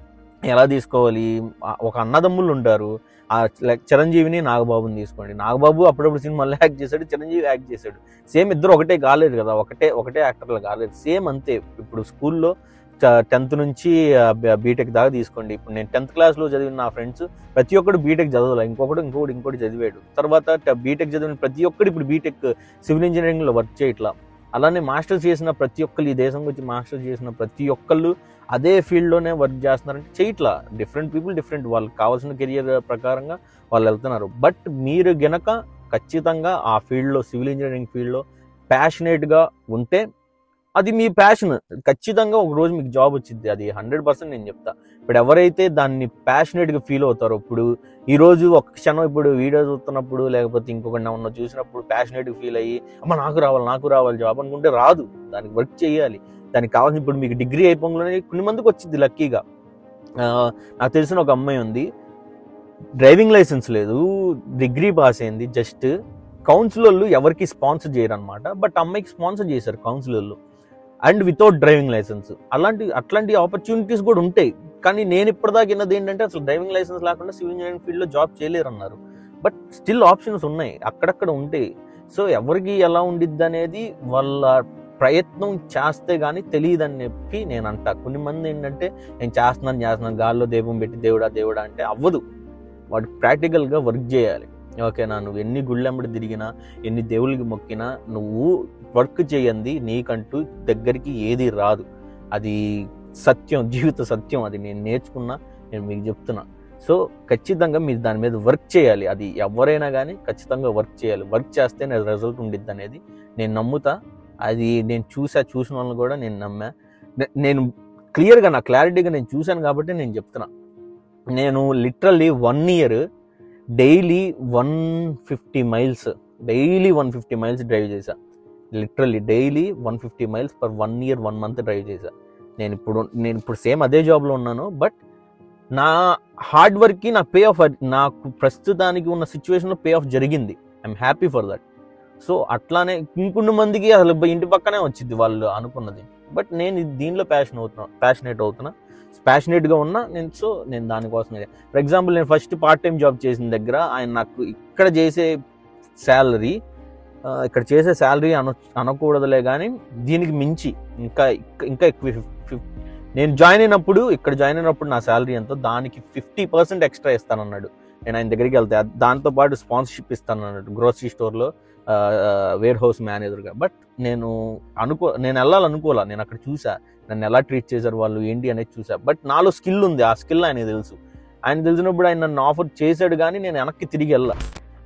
ఎలా తీసుకోవాలి ఆ- ఒక అన్నదమ్ములు ఉంటారు ఆ లైక్ చిరంజీవిని నాగబాబుని తీసుకోండి నాగబాబు అప్పుడప్పుడు సినిమాలో యాక్ట్ చేశాడు చిరంజీవి యాక్ట్ చేశాడు సేమ్ ఇద్దరు ఒకటే కాలేదు కదా ఒకటే ఒకటే యాక్టర్లు కాలేదు సేమ్ అంతే ఇప్పుడు స్కూల్లో టెన్త్ నుంచి బీటెక్ దాకా తీసుకోండి ఇప్పుడు నేను టెన్త్ క్లాస్లో చదివిన నా ఫ్రెండ్స్ ప్రతి ఒక్కడు బీటెక్ చదవాలి ఇంకొకటి ఇంకొకటి ఇంకోటి చదివాడు తర్వాత బీటెక్ చదివిన ప్రతి ఒక్కడు ఇప్పుడు బీటెక్ సివిల్ ఇంజనీరింగ్లో వర్క్ చేయట్లా అలానే మాస్టర్స్ చేసిన ప్రతి ఒక్కళ్ళు ఈ దేశం వచ్చి మాస్టర్స్ చేసిన ప్రతి ఒక్కళ్ళు అదే ఫీల్డ్లోనే వర్క్ చేస్తున్నారంటే చేయట్లా డిఫరెంట్ పీపుల్ డిఫరెంట్ వాళ్ళకి కావాల్సిన కెరియర్ ప్రకారంగా వాళ్ళు వెళ్తున్నారు బట్ మీరు గనక ఖచ్చితంగా ఆ ఫీల్డ్లో సివిల్ ఇంజనీరింగ్ ఫీల్డ్లో ప్యాషనేట్గా ఉంటే అది మీ ప్యాషన్ ఖచ్చితంగా ఒక రోజు మీకు జాబ్ వచ్చింది అది హండ్రెడ్ పర్సెంట్ నేను చెప్తా ఇప్పుడు ఎవరైతే దాన్ని ప్యాషనేట్గా ఫీల్ అవుతారో ఇప్పుడు ఈ రోజు ఒక క్షణం ఇప్పుడు వీడియో చూస్తున్నప్పుడు లేకపోతే ఇంకొక ఉన్న చూసినప్పుడు ప్యాషనేట్గా ఫీల్ అయ్యి అమ్మ నాకు రావాలి నాకు రావాలి జాబ్ అనుకుంటే రాదు దానికి వర్క్ చేయాలి దానికి కావాల్సిన ఇప్పుడు మీకు డిగ్రీ అయిపోగానే కొన్ని మందికి వచ్చింది లక్కీగా ఆ, నాకు తెలిసిన ఒక అమ్మాయి ఉంది డ్రైవింగ్ లైసెన్స్ లేదు డిగ్రీ పాస్ అయింది జస్ట్ కౌన్సిలర్లు ఎవరికి స్పాన్సర్ చేయరు అనమాట బట్ అమ్మాయికి స్పాన్సర్ చేశారు కౌన్సిలర్లు అండ్ వితౌట్ డ్రైవింగ్ లైసెన్స్ అలాంటి అట్లాంటి ఆపర్చునిటీస్ కూడా ఉంటాయి కానీ నేను ఇప్పటిదాకా విన్నది ఏంటంటే అసలు డ్రైవింగ్ లైసెన్స్ లేకుండా సివిల్ ఇంజనీరింగ్ ఫీల్డ్లో జాబ్ చేయలేరు అన్నారు బట్ స్టిల్ ఆప్షన్స్ ఉన్నాయి అక్కడక్కడ ఉంటాయి సో ఎవరికి ఎలా ఉండిద్ది అనేది వాళ్ళ ప్రయత్నం చేస్తే గానీ తెలియదని చెప్పి నేను అంటా కొన్ని మంది ఏంటంటే నేను చేస్తున్నాను చేస్తున్నాను గాల్లో దీపం పెట్టి దేవుడా దేవుడా అంటే అవ్వదు వాడు ప్రాక్టికల్గా వర్క్ చేయాలి ఓకేనా నువ్వు ఎన్ని గుళ్ళెంబడి తిరిగినా ఎన్ని దేవుళ్ళకి మొక్కినా నువ్వు వర్క్ చేయండి నీకంటూ దగ్గరికి ఏది రాదు అది సత్యం జీవిత సత్యం అది నేను నేర్చుకున్నా నేను మీకు చెప్తున్నా సో ఖచ్చితంగా మీరు దాని మీద వర్క్ చేయాలి అది ఎవరైనా కానీ ఖచ్చితంగా వర్క్ చేయాలి వర్క్ చేస్తేనే రిజల్ట్ ఉండిద్ది అనేది నేను నమ్ముతా అది నేను చూసా చూసిన వాళ్ళని కూడా నేను నమ్మా నే- నేను క్లియర్గా నా క్లారిటీగా నేను చూశాను కాబట్టి నేను చెప్తున్నా నేను literally one year daily one fifty miles daily one fifty miles drive చేశా literally daily one fifty miles per one year one month drive చేశా నేను ఇప్పుడు నేను ఇప్పుడు సేమ్ అదే జాబ్లో ఉన్నాను బట్ నా హార్డ్ వర్క్కి నా పే ఆఫ్ నాకు ప్రస్తుతానికి ఉన్న సిచ్యువేషన్లో పే ఆఫ్ జరిగింది I'm happy for that so అట్లానే ఇంకొన్ని మందికి అసలు ఇంటి పక్కనే వచ్చింది వాళ్ళు అనుకున్నది బట్ నేను ఇది దీనిలో ప్యాషన్ అవుతున్నా ప్యాషనేట్ అవుతున్నా ప్యాషనేట్గా ఉన్నా నేను సో నేను దానికోసమే ఫర్ ఎగ్జాంపుల్ నేను ఫస్ట్ పార్ట్ టైం జాబ్ చేసిన దగ్గర ఆయన నాకు ఇక్కడ చేసే శాలరీ ఇక్కడ చేసే శాలరీ అన అనకూడదులే కానీ దీనికి మించి ఇంకా ఇంకా ఎక్కువ ఫిఫ్- ఫిఫ్- నేను జాయిన్ అయినప్పుడు ఇక్కడ జాయిన్ అయినప్పుడు నా శాలరీ ఎంతో దానికి ఫిఫ్టీ పర్సెంట్ ఎక్స్ట్రా ఇస్తానన్నాడు నేను ఆయన దగ్గరికి వెళ్తే అది- దాంతో పాటు స్పాన్సర్షిప్ ఇస్తాను అన్నాడు గ్రోసరీ స్టోర్లో వేర్ హౌస్ మేనేజర్గా బట్ నేను అనుకో నేను వెళ్ళాలనుకోలే నేను అక్కడ చూసా నన్ను ఎలా ట్రీట్ చేశారు వాళ్ళు ఏంటి అనేది చూసా బట్ నాలో స్కిల్ ఉంది ఆ స్కిల్ ఆయనకి తెలుసు ఆయన తెలిసినప్పుడు ఆయన నన్ను ఆఫర్ చేశాడు కానీ నేను వెనక్కి తిరిగి వెళ్ళా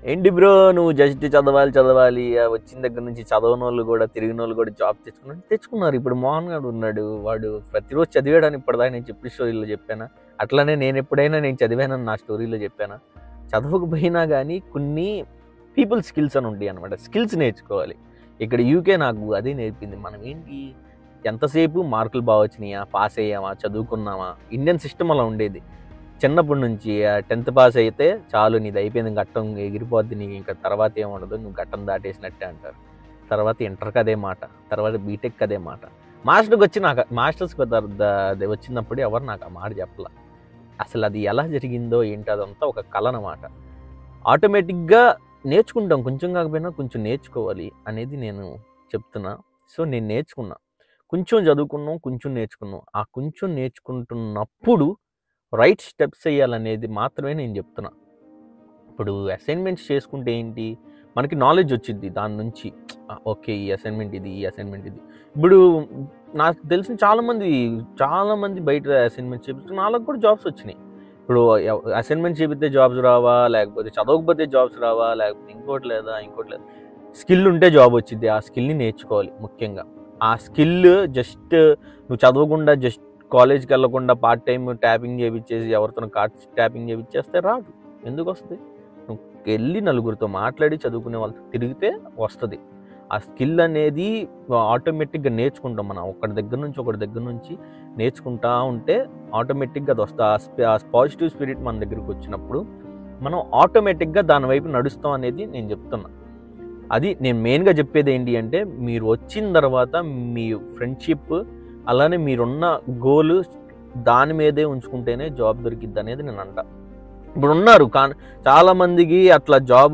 ఏంటి బ్రో నువ్వు జస్ట్ చదవాలి చదవాలి ఆ వచ్చిన దగ్గర నుంచి చదవని వాళ్ళు కూడా తిరిగిన వాళ్ళు కూడా జాబ్ తెచ్చుకున్నారు తెచ్చుకున్నారు ఇప్పుడు మోహన్ గారు ఉన్నాడు వాడు ప్రతిరోజు చదివాడని ఇప్పటిదాకా నేను చెప్పిన స్టోరీలో చెప్పానా అట్లానే నేను ఎప్పుడైనా నేను చదివానని నా స్టోరీలో చెప్పానా చదవకపోయినా కానీ కొన్ని పీపుల్ స్కిల్స్ అని ఉంటాయి అనమాట స్కిల్స్ నేర్చుకోవాలి ఇక్కడ యూకే నాకు అదే నేర్పింది మనం ఏంటి ఎంతసేపు మార్కులు బాగా వచ్చినాయా పాస్ అయ్యామా చదువుకున్నామా ఇండియన్ సిస్టమ్ అలా ఉండేది చిన్నప్పటి నుంచి టెన్త్ పాస్ అయితే చాలు నీది అయిపోయింది గట్టం ఎగిరిపోద్ది నీకు ఇంకా తర్వాత ఏముండదు నువ్వు గట్టం దాటేసినట్టే అంటారు తర్వాత ఇంటర్కి అదే మాట తర్వాత బీటెక్ అదే మాట మాస్టర్కి వచ్చి నాకు మాస్టర్స్కి వచ్చినప్పుడు ఎవరు నాకు ఆ మాట చెప్పాల అసలు అది ఎలా జరిగిందో ఏంటి అదంతా ఒక కళ అన్నమాట ఆటోమేటిక్గా నేర్చుకుంటాం కొంచెం కాకపోయినా కొంచెం నేర్చుకోవాలి అనేది నేను చెప్తున్నా సో నేను నేర్చుకున్నా కొంచెం చదువుకున్నాం కొంచెం నేర్చుకున్నాం ఆ కొంచెం నేర్చుకుంటున్నప్పుడు రైట్ స్టెప్స్ వేయాలనేది మాత్రమే నేను చెప్తున్నా ఇప్పుడు అసైన్మెంట్స్ చేసుకుంటే ఏంటి మనకి నాలెడ్జ్ వచ్చింది దాని నుంచి ఆ, ఓకే ఈ అసైన్మెంట్ ఇది ఈ అసైన్మెంట్ ఇది ఇప్పుడు నాకు తెలిసిన చాలామంది చాలామంది బయట అసైన్మెంట్ చేపిస్తే వాళ్ళకి కూడా జాబ్స్ వచ్చినాయి ఇప్పుడు అసైన్మెంట్ చేపిస్తే జాబ్స్ రావా లేకపోతే చదవకపోతే జాబ్స్ రావా లేకపోతే ఇంకోటి లేదా ఇంకోటి లేదా స్కిల్ ఉంటే జాబ్ వచ్చింది ఆ స్కిల్ని నేర్చుకోవాలి ముఖ్యంగా ఆ స్కిల్ జస్ట్ నువ్వు చదవకుండా జస్ట్ కాలేజ్కి వెళ్ళకుండా పార్ట్ టైం ట్యాపింగ్ చేయించేసి ఎవరితో కార్డ్స్ ట్యాపింగ్ చేయించేస్తే రాదు ఎందుకు వస్తుంది నువ్వు వెళ్ళి నలుగురితో మాట్లాడి చదువుకునే వాళ్ళతో తిరిగితే వస్తుంది ఆ స్కిల్ అనేది ఆటోమేటిక్గా నేర్చుకుంటాం మనం ఒకటి దగ్గర నుంచి ఒకటి దగ్గర నుంచి నేర్చుకుంటా ఉంటే ఆటోమేటిక్గా అది వస్తుంది ఆ పాజిటివ్ స్పిరిట్ మన దగ్గరికి వచ్చినప్పుడు మనం ఆటోమేటిక్గా దాని వైపు నడుస్తాం అనేది నేను చెప్తున్నా అది నేను మెయిన్గా చెప్పేది ఏంటి అంటే మీరు వచ్చిన తర్వాత మీ ఫ్రెండ్షిప్ అలానే మీరున్న గోల్ దాని మీదే ఉంచుకుంటేనే జాబ్ దొరికిద్ది అనేది నేను అంట ఇప్పుడు ఉన్నారు కానీ చాలా మందికి అట్లా జాబ్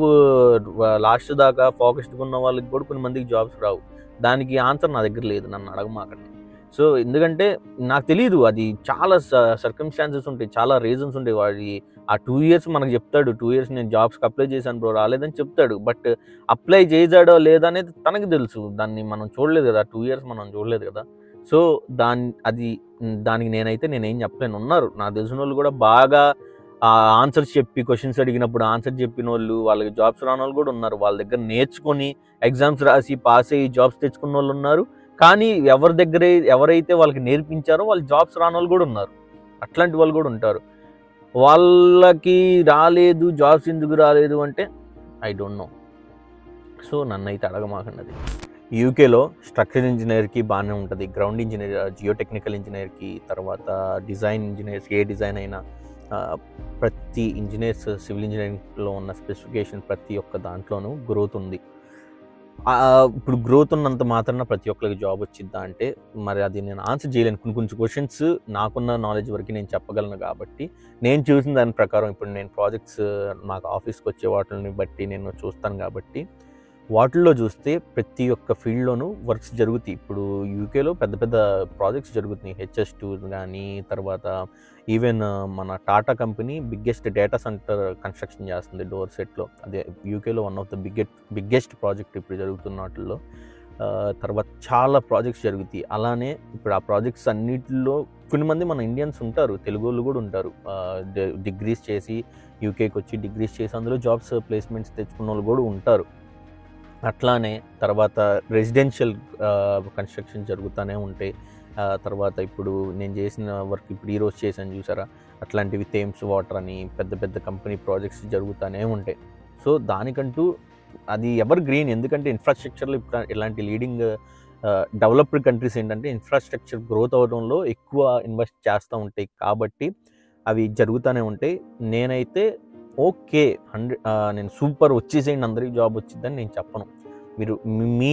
లాస్ట్ దాకా ఫోకస్డ్గా ఉన్న వాళ్ళకి కూడా కొన్ని మందికి జాబ్స్ రావు దానికి ఆన్సర్ నా దగ్గర లేదు నన్ను అడగమాకండి సో ఎందుకంటే నాకు తెలియదు అది చాలా సర్కమ్స్టాన్సెస్ ఉంటాయి చాలా రీజన్స్ ఉంటాయి వాడి ఆ టూ ఇయర్స్ మనకు చెప్తాడు టూ ఇయర్స్ నేను జాబ్స్కి అప్లై చేశాను బ్రో రాలేదని చెప్తాడు బట్ అప్లై చేసాడో లేదా అనేది తనకి తెలుసు దాన్ని మనం చూడలేదు కదా టూ ఇయర్స్ మనం చూడలేదు కదా సో దాని అది దానికి నేనైతే నేనేం చెప్పలేను ఉన్నారు నాకు తెలిసిన వాళ్ళు కూడా బాగా ఆన్సర్స్ చెప్పి క్వశ్చన్స్ అడిగినప్పుడు ఆన్సర్ చెప్పిన వాళ్ళు వాళ్ళకి జాబ్స్ రాని వాళ్ళు కూడా ఉన్నారు వాళ్ళ దగ్గర నేర్చుకొని ఎగ్జామ్స్ రాసి పాస్ అయ్యి జాబ్స్ తెచ్చుకున్న వాళ్ళు ఉన్నారు కానీ ఎవరి దగ్గర ఎవరైతే వాళ్ళకి నేర్పించారో వాళ్ళు జాబ్స్ రాని వాళ్ళు కూడా ఉన్నారు అట్లాంటి వాళ్ళు కూడా ఉంటారు వాళ్ళకి రాలేదు జాబ్స్ ఎందుకు రాలేదు అంటే ఐ డోంట్ నో సో నన్ను అయితే అడగమాకండి అది యూకేలో స్ట్రక్చర్ ఇంజనీర్కి బాగానే ఉంటుంది గ్రౌండ్ ఇంజనీర్ జియో టెక్నికల్ ఇంజనీర్కి తర్వాత డిజైన్ ఇంజనీర్స్ ఏ డిజైన్ అయినా ఆ, ప్రతి ఇంజనీర్స్ సివిల్ ఇంజనీరింగ్లో ఉన్న స్పెసిఫికేషన్ ప్రతి ఒక్క దాంట్లోనూ గ్రోత్ ఉంది ఆ, ఇప్పుడు గ్రోత్ ఉన్నంత మాత్రాన ప్రతి ఒక్కరికి జాబ్ వచ్చిద్దా అంటే మరి అది నేను ఆన్సర్ చేయలేను కొన్ని కొన్ని క్వశ్చన్స్ నాకున్న నాలెడ్జ్ వరకు నేను చెప్పగలను కాబట్టి నేను చూసిన దాని ప్రకారం ఇప్పుడు నేను ప్రాజెక్ట్స్ మాకు ఆఫీస్కి వచ్చే వాటిని బట్టి నేను చూస్తాను కాబట్టి వాటిల్లో చూస్తే ప్రతి ఒక్క ఫీల్డ్లోనూ వర్క్స్ జరుగుతాయి ఇప్పుడు యూకేలో పెద్ద పెద్ద ప్రాజెక్ట్స్ జరుగుతున్నాయి హెచ్ఎస్ టూ కానీ తర్వాత ఈవెన్ మన Tata company biggest data center construction చేస్తుంది డోర్ సెట్లో అదే యూకేలో one of the biggest biggest project ఇప్పుడు జరుగుతున్న వాటిల్లో ఆ, తర్వాత చాలా ప్రాజెక్ట్స్ జరుగుతాయి అలానే ఇప్పుడు ఆ ప్రాజెక్ట్స్ అన్నిటిలో కొన్ని మంది మన ఇండియన్స్ ఉంటారు తెలుగు వాళ్ళు కూడా ఉంటారు డిగ్రీస్ చేసి యూకేకి వచ్చి డిగ్రీస్ చేసి అందులో జాబ్స్ ప్లేస్మెంట్స్ తెచ్చుకున్న వాళ్ళు కూడా ఉంటారు అట్లానే తర్వాత రెసిడెన్షియల్ కన్స్ట్రక్షన్ జరుగుతూనే ఉంటాయి ఆ, తర్వాత ఇప్పుడు నేను చేసిన వర్క్ ఇప్పుడు ఈరోజు చేశాను చూసారా అట్లాంటివి థేమ్స్ వాటర్ అని పెద్ద పెద్ద కంపెనీ ప్రాజెక్ట్స్ జరుగుతూనే ఉంటాయి సో దానికంటూ అది ఎవర్ గ్రీన్ ఎందుకంటే ఇన్ఫ్రాస్ట్రక్చర్లో ఇప్పుడు ఇలాంటి లీడింగ్ డెవలప్డ్ కంట్రీస్ ఏంటంటే ఇన్ఫ్రాస్ట్రక్చర్ గ్రోత్ అవడంలో ఎక్కువ ఇన్వెస్ట్ చేస్తూ ఉంటాయి కాబట్టి అవి జరుగుతూనే ఉంటాయి నేనైతే ఓకే హండ్రెడ్ నేను సూపర్ వచ్చేసేయండి అందరికీ జాబ్ వచ్చిందని నేను చెప్పను మీరు మీ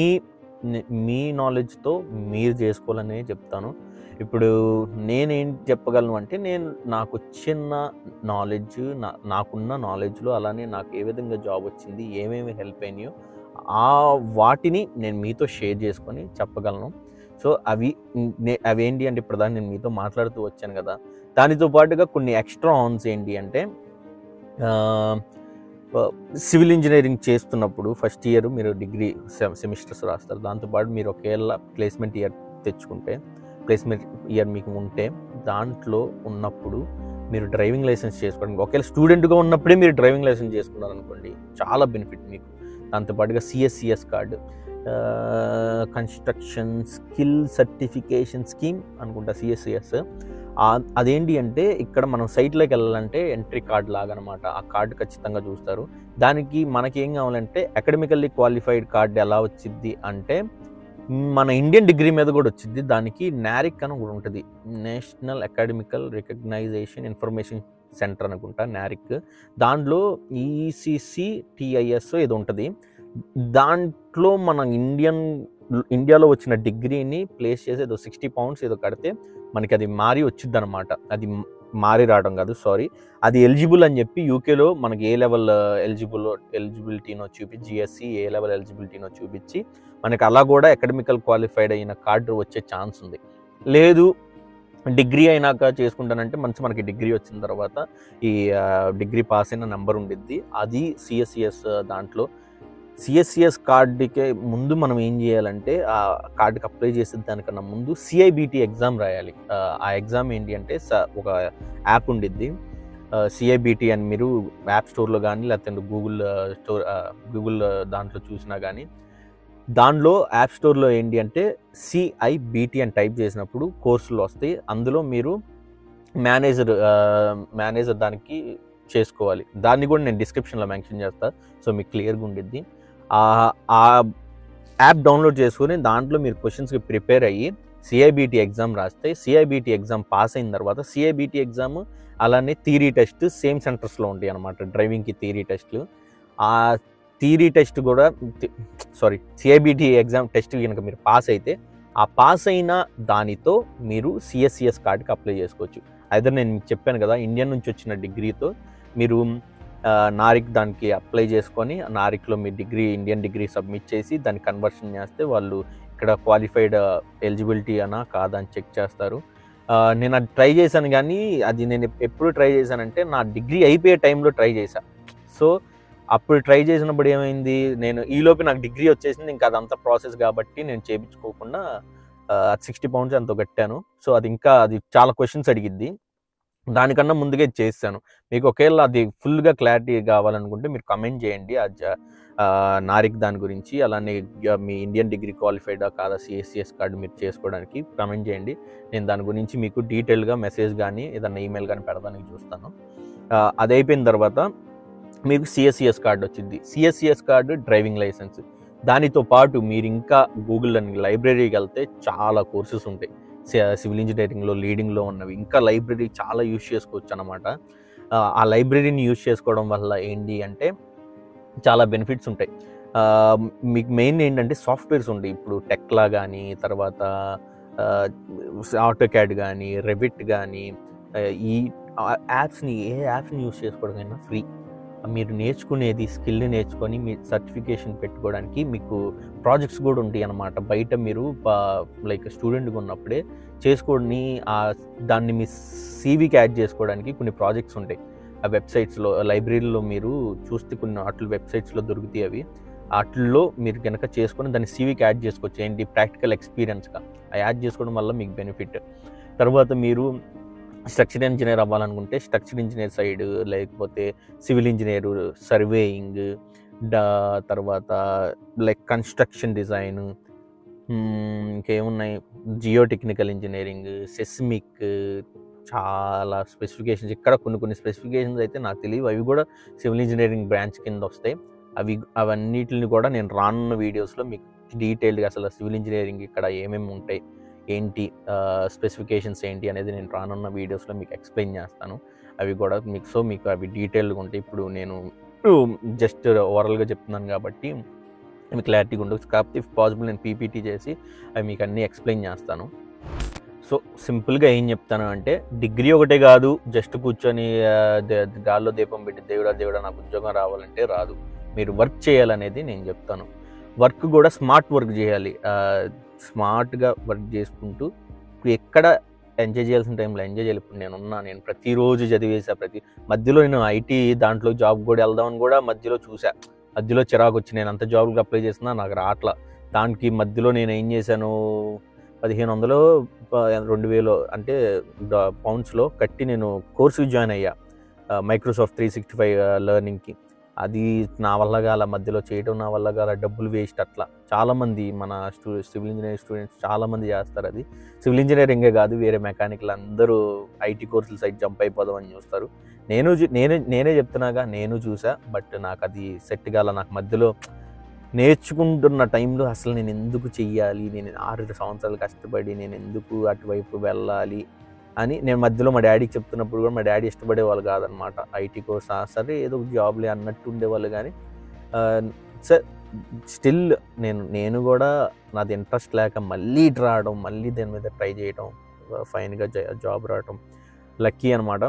మీ నాలెడ్జ్తో మీరు చేసుకోవాలనే చెప్తాను ఇప్పుడు నేనేం చెప్పగలను అంటే నేను నాకు వచ్చిన నాలెడ్జ్ నా నాకున్న నాలెడ్జ్లో అలానే నాకు ఏ విధంగా జాబ్ వచ్చింది ఏమేమి హెల్ప్ అయినాయో ఆ వాటిని నేను మీతో షేర్ చేసుకొని చెప్పగలను సో అవి నే- అవి ఏంటి అంటే ఇప్పుడు దాన్ని నేను మీతో మాట్లాడుతూ వచ్చాను కదా దానితో పాటుగా కొన్ని ఎక్స్ట్రా ఆన్స్ ఏంటి అంటే సివిల్ ఇంజనీరింగ్ చేస్తున్నప్పుడు ఫస్ట్ ఇయర్ మీరు డిగ్రీ సెమిస్టర్స్ రాస్తారు దాంతోపాటు మీరు ఒకవేళ ప్లేస్మెంట్ ఇయర్ తెచ్చుకుంటే ప్లేస్మెంట్ ఇయర్ మీకు ఉంటే దాంట్లో ఉన్నప్పుడు మీరు డ్రైవింగ్ లైసెన్స్ చేసుకోవడానికి ఒకవేళ స్టూడెంట్గా ఉన్నప్పుడే మీరు డ్రైవింగ్ లైసెన్స్ చేసుకున్నారనుకోండి చాలా బెనిఫిట్ మీకు దాంతోపాటుగా CSCS card construction skill certification scheme అనుకుంటా సిఎస్సిఎస్ అదేంటి అంటే ఇక్కడ మనం సైట్లోకి వెళ్ళాలంటే ఎంట్రీ కార్డ్ లాగా అనమాట ఆ కార్డు ఖచ్చితంగా చూస్తారు దానికి మనకి ఏం కావాలంటే అకాడమికల్లీ క్వాలిఫైడ్ కార్డు ఎలా వచ్చింది అంటే మన ఇండియన్ డిగ్రీ మీద కూడా వచ్చింది దానికి నారిక్ అని కూడా ఉంటుంది national academical recognition information centre అనుకుంటా నారిక్ దాంట్లో ఈసీసీ టిఐఎస్ ఏదో ఉంటుంది దాంట్లో మన ఇండియన్ ఇండియాలో వచ్చిన డిగ్రీని ప్లేస్ చేసి ఏదో సిక్స్టీ పౌండ్స్ ఏదో కడితే మనకి అది మారి వచ్చింది అనమాట అది మారి రావడం కాదు సారీ అది ఎలిజిబుల్ అని చెప్పి యూకేలో మనకి ఏ లెవెల్ ఎలిజిబుల్ ఎలిజిబిలిటీనో చూపించి జిఎస్సి ఏ లెవెల్ ఎలిజిబిలిటీనో చూపించి మనకి అలా కూడా అకాడమికల్ క్వాలిఫైడ్ అయిన కార్డు వచ్చే ఛాన్స్ ఉంది లేదు డిగ్రీ అయినాక చేసుకుంటానంటే మంచి మనకి డిగ్రీ వచ్చిన తర్వాత ఈ డిగ్రీ పాస్ అయిన నెంబర్ ఉండిద్ది అది సిఎస్సిఎస్ దాంట్లో సిఎస్సిఎస్ కార్డుకి ముందు మనం ఏం చేయాలంటే ఆ కార్డుకి అప్లై చేసే దానికన్నా ముందు సిఐబిటి ఎగ్జామ్ రాయాలి ఆ, ఆ ఎగ్జామ్ ఏంటి అంటే స- ఒక యాప్ ఉండిద్ది సిఐబిటి అని మీరు యాప్ స్టోర్లో కానీ లేకపోతే గూగుల్ స్టోర్ గూగుల్ దాంట్లో చూసినా కానీ దానిలో యాప్ స్టోర్లో ఏంటి అంటే సిఐబిటి అని టైప్ చేసినప్పుడు కోర్సులు వస్తాయి అందులో మీరు మేనేజర్ మేనేజర్ దానికి చేసుకోవాలి దాన్ని కూడా నేను డిస్క్రిప్షన్లో మెన్షన్ చేస్తా సో మీకు క్లియర్గా ఉండిద్ది ఆ- ఆ యాప్ డౌన్లోడ్ చేసుకుని దాంట్లో మీరు క్వశ్చన్స్కి ప్రిపేర్ అయ్యి సిఐబిటి ఎగ్జామ్ రాస్తే సిఐబిటి ఎగ్జామ్ పాస్ అయిన తర్వాత సిఐబిటి ఎగ్జామ్ అలానే థీరీ టెస్ట్ సేమ్ సెంటర్స్లో ఉంటాయి అనమాట డ్రైవింగ్కి థీరీ టెస్ట్లు ఆ థీరీ టెస్ట్ కూడా సారీ సిఐబిటి ఎగ్జామ్ టెస్ట్ కనుక మీరు పాస్ అయితే ఆ పాస్ అయిన దానితో మీరు సిఎస్సిఎస్ కార్డుకి అప్లై చేసుకోవచ్చు అయితే నేను మీకు చెప్పాను కదా ఇండియన్ నుంచి వచ్చిన డిగ్రీతో మీరు ఆ, నారిక్ దానికి అప్లై చేసుకొని ఆ నారిక్లో మీ డిగ్రీ ఇండియన్ డిగ్రీ సబ్మిట్ చేసి దాన్ని కన్వర్షన్ చేస్తే వాళ్ళు ఇక్కడ క్వాలిఫైడ్ ఎలిజిబిలిటీ అనా కాదా అని చెక్ చేస్తారు ఆ, నేను అది ట్రై చేశాను కానీ అది నేను ఎప్పుడు ట్రై చేశానంటే నా డిగ్రీ అయిపోయే టైంలో ట్రై చేశాను సో అప్పుడు ట్రై చేసినప్పుడు ఏమైంది నేను ఈలోపు నాకు డిగ్రీ వచ్చేసింది ఇంకా అదంతా ప్రాసెస్ కాబట్టి నేను చేయించుకోకుండా సిక్స్టీ పౌండ్స్ ఎంతో కట్టాను సో అది ఇంకా అది చాలా క్వశ్చన్స్ అడిగిద్ది దానికన్నా ముందుగా ఇది చేస్తాను మీకు ఒకవేళ అది ఫుల్గా క్లారిటీ కావాలనుకుంటే మీరు కమెంట్ చేయండి ఆ జ- ఆ, నారిక్ దాని గురించి అలానే గ- మీ ఇండియన్ డిగ్రీ క్వాలిఫైడా కాదా సిఎస్సిఎస్ కార్డు మీరు చేసుకోవడానికి కమెంట్ చేయండి నేను దాని గురించి మీకు డీటెయిల్గా మెసేజ్ కానీ ఏదన్నా ఈమెయిల్ కానీ పెడదానికి చూస్తాను ఆ, అది అయిపోయిన తర్వాత మీకు సిఎస్సిఎస్ కార్డు వచ్చింది సిఎస్సిఎస్ కార్డు డ్రైవింగ్ లైసెన్స్ దానితో పాటు మీరు ఇంకా గూగుల్ అని లైబ్రరీకి వెళ్తే చాలా కోర్సెస్ ఉంటాయి సి- సివిల్ ఇంజనీరింగ్లో లీడింగ్లో ఉన్నవి ఇంకా లైబ్రరీ చాలా యూజ్ చేసుకోవచ్చు అనమాట ఆ లైబ్రరీని యూజ్ చేసుకోవడం వల్ల ఏంటి అంటే చాలా బెనిఫిట్స్ ఉంటాయి ఆ, మీకు మెయిన్ ఏంటంటే సాఫ్ట్వేర్స్ ఉంటాయి ఇప్పుడు టెక్లా కానీ తర్వాత ఆటో క్యాడ్ కానీ రెవిట్ కానీ ఈ యాప్స్ని ఏ యాప్స్ని యూజ్ చేసుకోవడానికైనా ఫ్రీ మీరు నేర్చుకునేది స్కిల్ నేర్చుకొని మీ సర్టిఫికేషన్ పెట్టుకోవడానికి మీకు ప్రాజెక్ట్స్ కూడా ఉంటాయి అన్నమాట బయట మీరు లైక్ స్టూడెంట్గా ఉన్నప్పుడే చేసుకొని ఆ దాన్ని మీ సీవీకి యాడ్ చేసుకోవడానికి కొన్ని ప్రాజెక్ట్స్ ఉంటాయి ఆ వెబ్సైట్స్లో లైబ్రరీలో మీరు చూస్తే కొన్ని వాటి వెబ్సైట్స్లో దొరుకుతాయి అవి వాటిల్లో మీరు కనుక చేసుకొని దాన్ని సీవీకి యాడ్ చేసుకోవచ్చు ఏంటి ప్రాక్టికల్ ఎక్స్పీరియన్స్గా ఆ యాడ్ చేసుకోవడం వల్ల మీకు బెనిఫిట్ తర్వాత మీరు స్ట్రక్చర్ ఇంజనీర్ అవ్వాలనుకుంటే స్ట్రక్చర్ ఇంజనీర్ సైడ్ లేకపోతే సివిల్ ఇంజనీర్ సర్వేయింగ్ డా తర్వాత లైక్ కన్స్ట్రక్షన్ డిజైన్ ఇంకేమున్నాయి జియో టెక్నికల్ ఇంజనీరింగ్ సెస్మిక్ చాలా స్పెసిఫికేషన్స్ ఇక్కడ కొన్ని కొన్ని స్పెసిఫికేషన్స్ అయితే నాకు తెలియవు అవి కూడా సివిల్ ఇంజనీరింగ్ బ్రాంచ్ కింద వస్తాయి అవి అవన్నిటిని కూడా నేను రానున్న వీడియోస్లో మీకు డీటెయిల్డ్గా అసలు సివిల్ ఇంజనీరింగ్ ఇక్కడ ఏమేమి ఉంటాయి ఏంటి స్పెసిఫికేషన్స్ ఏంటి అనేది నేను రానున్న వీడియోస్లో మీకు ఎక్స్ప్లెయిన్ చేస్తాను అవి కూడా మీకు సో మీకు అవి డీటెయిల్గా ఉంటాయి ఇప్పుడు నేను జస్ట్ ఓవరాల్గా చెప్తున్నాను కాబట్టి మీకు క్లారిటీగా ఉండదు కాకపోతే ఇఫ్ పాసిబుల్ నేను పీపీటీ చేసి అవి మీకు అన్నీ ఎక్స్ప్లెయిన్ చేస్తాను సో సింపుల్గా ఏం చెప్తాను అంటే డిగ్రీ ఒకటే కాదు జస్ట్ కూర్చొని ఆ, దే- గాల్లో దీపం పెట్టి దేవుడా దేవుడా నాకు ఉద్యోగం రావాలంటే రాదు మీరు వర్క్ చేయాలనేది నేను చెప్తాను వర్క్ కూడా స్మార్ట్ వర్క్ చేయాలి స్మార్ట్గా వర్క్ చేసుకుంటూ ఎక్కడ ఎంజాయ్ చేయాల్సిన టైంలో ఎంజాయ్ చేయాలి ఇప్పుడు నేను ఉన్నా నేను ప్రతిరోజు చదివేసా ప్రతి మధ్యలో నేను ఐటీ దాంట్లో జాబ్ కూడా వెళ్దామని కూడా మధ్యలో చూసా మధ్యలో చిరాకు వచ్చి నేను అంత జాబ్కి అప్లై చేసినా నాకు రావట్లా దానికి మధ్యలో నేను ఏం చేశాను పదిహేను వందలు ప- రెండు వేలు అంటే డా- పౌండ్స్లో కట్టి నేను కోర్సుకి జాయిన్ అయ్యా మైక్రోసాఫ్ట్ త్రీ సిక్స్టీ ఫైవ్ లెర్నింగ్కి అది నా వల్ల గాల మధ్యలో చేయడం నా వల్ల గాల డబ్బులు వేస్ట్ అట్లా చాలామంది మన స్టూ సివిల్ ఇంజనీరింగ్ స్టూడెంట్స్ చాలామంది చేస్తారు అది సివిల్ ఇంజనీరింగే కాదు వేరే మెకానికల్ అందరూ ఐటీ కోర్సుల సైడ్ జంప్ అయిపోదామని చూస్తారు నేను చూ- నేనే నేనే చెప్తున్నాగా నేను చూసా బట్ నాకు అది సెట్ కాల నాకు మధ్యలో నేర్చుకుంటున్న టైంలో అసలు నేను ఎందుకు చెయ్యాలి నేను ఆరు సంవత్సరాలు కష్టపడి నేను ఎందుకు అటువైపు వెళ్ళాలి అని నేను మధ్యలో మా డాడీకి చెప్తున్నప్పుడు కూడా మా డాడీ ఇష్టపడే వాళ్ళు కాదనమాట ఐటీ కోర్స్ ఆ, సరే ఏదో ఒక జాబ్లే అన్నట్టు ఉండేవాళ్ళు కానీ సార్ స్టిల్ నేను నేను కూడా నాది ఇంట్రెస్ట్ లేక మళ్ళీ ఇటు రావడం మళ్ళీ దాని మీద ట్రై చేయడం ఫైన్గా జాబ్ రావడం లక్కీ అనమాట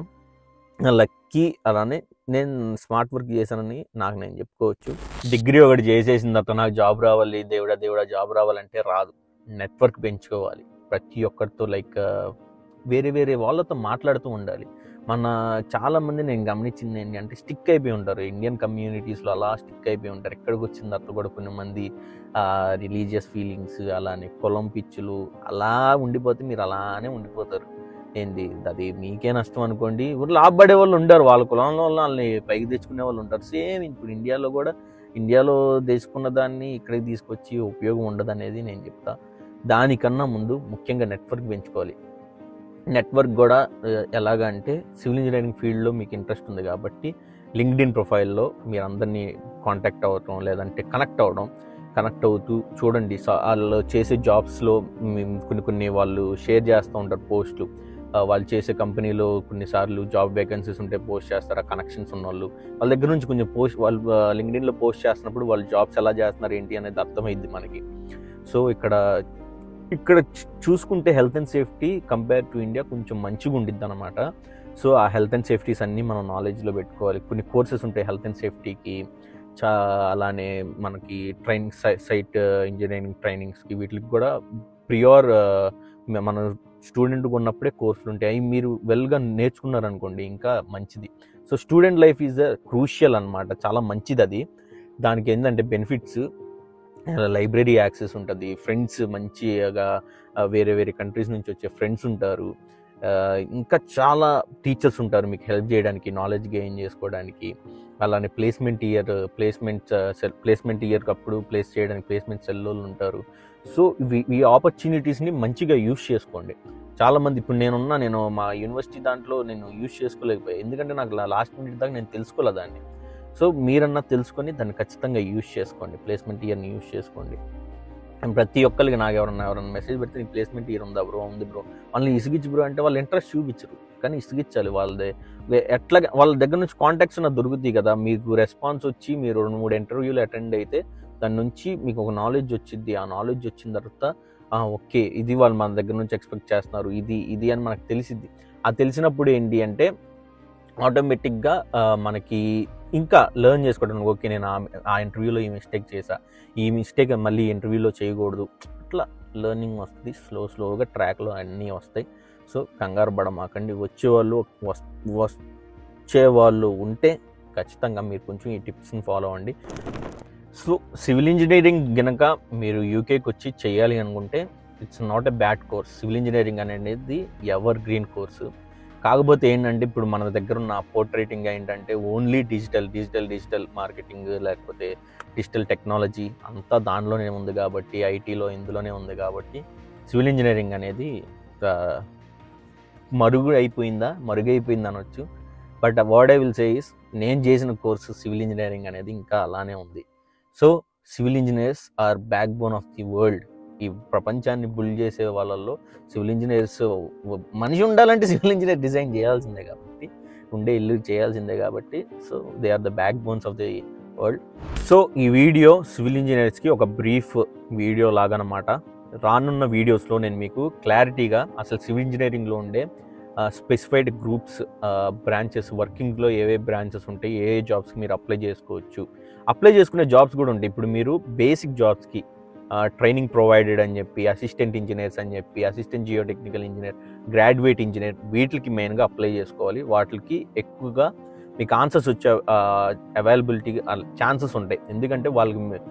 లక్కీ అలానే నేను స్మార్ట్ వర్క్ చేశానని నాకు నేను చెప్పుకోవచ్చు డిగ్రీ ఒకటి చేసేసిన తర్వాత నాకు జాబ్ రావాలి దేవుడా దేవుడా జాబ్ రావాలంటే రాదు నెట్వర్క్ పెంచుకోవాలి ప్రతి ఒక్కరితో లైక్ వేరే వేరే వాళ్ళతో మాట్లాడుతూ ఉండాలి మన చాలా మంది నేను గమనించింది ఏంటి అంటే స్టిక్ అయిపోయి ఉంటారు ఇండియన్ కమ్యూనిటీస్లో అలా స్టిక్ అయిపోయి ఉంటారు ఎక్కడికి వచ్చిన తర్వాత కూడా కొన్ని మంది రిలీజియస్ ఫీలింగ్స్ అలానే కులం పిచ్చులు అలా ఉండిపోతే మీరు అలానే ఉండిపోతారు ఏంది అది మీకే నష్టం అనుకోండి ఊరు లాభపడే వాళ్ళు ఉంటారు వాళ్ళ కులంలో వాళ్ళు వాళ్ళని పైకి తెచ్చుకునే వాళ్ళు ఉంటారు సేమ్ ఇప్పుడు ఇండియాలో కూడా ఇండియాలో తెచ్చుకున్న దాన్ని ఇక్కడికి తీసుకొచ్చి ఉపయోగం ఉండదు అనేది నేను చెప్తా దానికన్నా ముందు ముఖ్యంగా నెట్వర్క్ పెంచుకోవాలి నెట్వర్క్ కూడా ఆ, ఎలాగా అంటే సివిల్ ఇంజనీరింగ్ ఫీల్డ్లో మీకు ఇంట్రెస్ట్ ఉంది కాబట్టి లింక్డ్ ఇన్ ప్రొఫైల్లో మీరు అందరినీ కాంటాక్ట్ అవ్వటం లేదంటే కనెక్ట్ అవ్వడం కనెక్ట్ అవుతూ చూడండి స- వాళ్ళు చేసే జాబ్స్లో కొన్ని కొన్ని వాళ్ళు షేర్ చేస్తూ ఉంటారు పోస్టులు ఆ, వాళ్ళు చేసే కంపెనీలో కొన్నిసార్లు జాబ్ వేకెన్సీస్ ఉంటే పోస్ట్ చేస్తారు ఆ కనెక్షన్స్ ఉన్న వాళ్ళు వాళ్ళ దగ్గర నుంచి కొంచెం పోస్ట్ వాళ్ళు లింక్డ్ఇన్లో పోస్ట్ చేస్తున్నప్పుడు వాళ్ళు జాబ్స్ ఎలా చేస్తున్నారు ఏంటి అనేది అర్థమైంది మనకి సో ఇక్కడ ఇక్కడ చూ- చూసుకుంటే health and safety compare to India కొంచెం మంచిగా ఉండిద్ది అనమాట సో ఆ హెల్త్ అండ్ సేఫ్టీస్ అన్నీ మనం నాలెడ్జ్లో పెట్టుకోవాలి కొన్ని కోర్సెస్ ఉంటాయి హెల్త్ అండ్ సేఫ్టీకి చా అలానే మనకి ట్రైనింగ్ సైట్ ఇంజనీరింగ్ ట్రైనింగ్స్కి వీటికి కూడా ప్రియోర్ మన స్టూడెంట్ ఉన్నప్పుడే కోర్సులు ఉంటాయి అవి మీరు వెల్గా నేర్చుకున్నారనుకోండి ఇంకా మంచిది so student life is crucial అనమాట చాలా మంచిది అది దానికి ఏంటంటే బెనిఫిట్స్ లైబ్రరీ యాక్సెస్ ఉంటుంది ఫ్రెండ్స్ మంచిగా ఆ, వేరే వేరే కంట్రీస్ నుంచి వచ్చే ఫ్రెండ్స్ ఉంటారు ఆ, ఇంకా చాలా టీచర్స్ ఉంటారు మీకు హెల్ప్ చేయడానికి నాలెడ్జ్ గెయిన్ చేసుకోవడానికి అలానే ప్లేస్మెంట్ ఇయర్ ప్లేస్మెంట్ ప్లేస్మెంట్ ఇయర్కి అప్పుడు ప్లేస్ చేయడానికి ప్లేస్మెంట్ సెల్లోళ్ళు ఉంటారు సో ఇవి ఈ ఆపర్చునిటీస్ని మంచిగా యూస్ చేసుకోండి చాలా మంది ఇప్పుడు నేనున్నా నేను మా యూనివర్సిటీ దాంట్లో నేను యూస్ చేసుకోలేకపోయాను ఎందుకంటే నాకు లాస్ట్ మినిట్ దాకా నేను తెలుసుకోలేదు దాన్ని సో మీరన్నా తెలుసుకొని దాన్ని ఖచ్చితంగా యూస్ చేసుకోండి ప్లేస్మెంట్ ఇయర్ని యూస్ చేసుకోండి And ప్రతి ఒక్కరికి నాకు ఎవరన్నా ఎవరన్నా మెసేజ్ పెడితే నీ ప్లేస్మెంట్ ఇయర్ ఉందా బ్రో ఉంది బ్రో వాళ్ళని ఇసుగిచ్చు బ్రో అంటే వాళ్ళు ఇంట్రెస్ట్ చూపించరు కానీ ఇసుగిచ్చాలి వాళ్ళదే వే- ఎట్లా వాళ్ళ దగ్గర నుంచి కాంటాక్ట్స్ ఉన్న దొరుకుతాయి కదా మీకు రెస్పాన్స్ వచ్చి మీరు రెండు మూడు ఇంటర్వ్యూలు అటెండ్ అయితే దాని నుంచి మీకు ఒక నాలెడ్జ్ వచ్చింది ఆ నాలెడ్జ్ వచ్చిన తర్వాత "ఆ, ఓకే ఇది వాళ్ళు మన దగ్గర నుంచి ఎక్స్పెక్ట్ చేస్తున్నారు ఇది ఇది అని మనకు తెలిసిద్ది ఆ తెలిసినప్పుడు ఏంటి అంటే ఆటోమేటిక్గా మనకి ఇంకా లెర్న్ చేసుకోవడం ఓకే నేను ఆ- ఆ ఇంటర్వ్యూలో ఈ మిస్టేక్ చేశా ఈ మిస్టేక్ మళ్ళీ ఇంటర్వ్యూలో చేయకూడదు అట్లా లెర్నింగ్ వస్తుంది స్లో స్లోగా ట్రాక్లో అన్నీ వస్తాయి సో కంగారు పడమాకండి వచ్చేవాళ్ళు వస్- వచ్చే వాళ్ళు ఉంటే ఖచ్చితంగా మీరు కొంచెం ఈ టిప్స్ని ఫాలో అవ్వండి సో సివిల్ ఇంజనీరింగ్ గనక మీరు యూకేకి వచ్చి చేయాలి అనుకుంటే it's not a bad course civil engineering అనేది ఎవర్ గ్రీన్ కోర్సు కాకపోతే ఏంటంటే ఇప్పుడు మన దగ్గర ఉన్న పోర్ట్రేటింగ్ ఏంటంటే only digital digital digital marketing లేకపోతే డిజిటల్ టెక్నాలజీ అంతా దానిలోనే ఉంది కాబట్టి ఐటీలో ఇందులోనే ఉంది కాబట్టి సివిల్ ఇంజనీరింగ్ అనేది ఆ, మరుగు అయిపోయిందా మరుగైపోయింది అనొచ్చు but what I will say is నేను చేసిన కోర్సు సివిల్ ఇంజనీరింగ్ అనేది ఇంకా అలానే ఉంది so civil engineers are backbone of the world ఈ ప్రపంచాన్ని బుల్ చేసే వాళ్ళల్లో సివిల్ ఇంజనీర్స్ మనిషి ఉండాలంటే సివిల్ ఇంజనీర్ డిజైన్ చేయాల్సిందే కాబట్టి ఉండే ఇల్లు చేయాల్సిందే కాబట్టి so they are the backbones of the world so ఈ వీడియో సివిల్ ఇంజనీర్స్కి ఒక బ్రీఫ్ వీడియో లాగనమాట రానున్న వీడియోస్లో నేను మీకు క్లారిటీగా అసలు సివిల్ ఇంజనీరింగ్లో ఉండే స్పెసిఫైడ్ గ్రూప్స్ బ్రాంచెస్ వర్కింగ్లో ఏవే బ్రాంచెస్ ఉంటాయి ఏ ఏ జాబ్స్కి మీరు అప్లై చేసుకోవచ్చు అప్లై చేసుకునే జాబ్స్ కూడా ఉంటాయి ఇప్పుడు మీరు బేసిక్ జాబ్స్కి ట్రైనింగ్ ప్రొవైడెడ్ అని చెప్పి అసిస్టెంట్ ఇంజనీర్స్ అని చెప్పి assistant geotechnical engineer graduate engineer వీటికి మెయిన్గా అప్లై చేసుకోవాలి వాటికి ఎక్కువగా మీకు ఆన్సర్స్ వచ్చే అవైలబిలిటీ ఛాన్సెస్ ఉంటాయి ఎందుకంటే వాళ్ళకి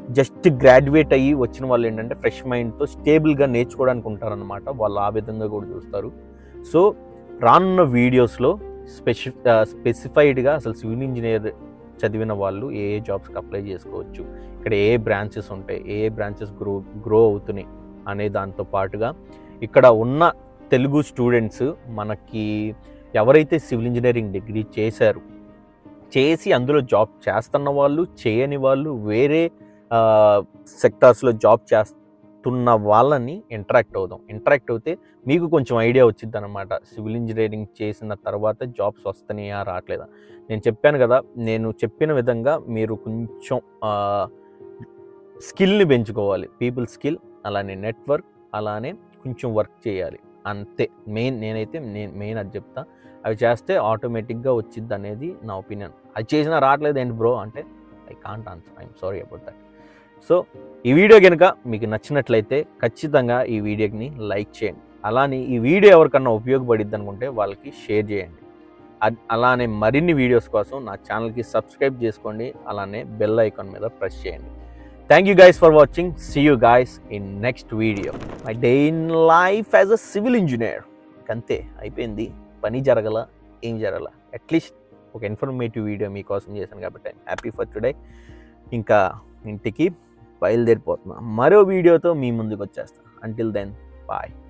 జస్ట్ గ్రాడ్యుయేట్ అయ్యి వచ్చిన వాళ్ళు ఏంటంటే ఫ్రెష్ మైండ్తో స్టేబుల్గా నేర్చుకోవడానికి ఉంటారనమాట వాళ్ళు ఆ విధంగా కూడా చూస్తారు సో రానున్న వీడియోస్లో స్పెసి స్పెసిఫైడ్గా అసలు సివిల్ ఇంజనీర్ చదివిన వాళ్ళు ఏ ఏ జాబ్స్కి అప్లై చేసుకోవచ్చు ఇక్కడ ఏ బ్రాంచెస్ ఉంటాయి ఏ ఏ బ్రాంచెస్ గ్రో గ్రో అవుతున్నాయి అనే దాంతో పాటుగా ఇక్కడ ఉన్న తెలుగు స్టూడెంట్స్ మనకి ఎవరైతే సివిల్ ఇంజనీరింగ్ డిగ్రీ చేశారు చేసి అందులో జాబ్ చేస్తున్న వాళ్ళు చేయని వాళ్ళు వేరే సెక్టార్స్లో జాబ్ చేస్తున్న వాళ్ళని ఇంటరాక్ట్ అవుదాం ఇంటరాక్ట్ అవుతే మీకు కొంచెం ఐడియా వచ్చింది అనమాట సివిల్ ఇంజనీరింగ్ చేసిన తర్వాత జాబ్స్ వస్తున్నాయా రావట్లేదా నేను చెప్పాను కదా నేను చెప్పిన విధంగా మీరు కొంచెం స్కిల్ని పెంచుకోవాలి పీపుల్ స్కిల్ అలానే నెట్వర్క్ అలానే కొంచెం వర్క్ చేయాలి అంతే మెయిన్ నేనైతే నేను మెయిన్ అది చెప్తా అవి చేస్తే ఆటోమేటిక్గా వచ్చింది అనేది నా ఒపీనియన్ అది చేసినా రావట్లేదు ఏంటి బ్రో అంటే I can't answer I'm sorry about that so ఈ వీడియో కనుక మీకు నచ్చినట్లయితే ఖచ్చితంగా ఈ వీడియోని లైక్ చేయండి అలానే ఈ వీడియో ఎవరికన్నా ఉపయోగపడిద్ది అనుకుంటే వాళ్ళకి షేర్ చేయండి అద్- అలానే మరిన్ని వీడియోస్ కోసం నా ఛానల్కి సబ్స్క్రైబ్ చేసుకోండి అలానే బెల్ ఐకాన్ మీద ప్రెస్ చేయండి thank you guys for watching see you guys in next video my day in life as a civil engineer అంతే అయిపోయింది పని జరగల ఏం జరగల అట్లీస్ట్ ఒక ఇన్ఫర్మేటివ్ వీడియో మీకోసం చేశాను కాబట్టి హ్యాపీ ఫర్ టుడే ఇంకా ఇంటికి బయలుదేరిపోతున్నా మరో వీడియోతో మీ ముందుకు వచ్చేస్తా అంటిల్ దెన్ బాయ్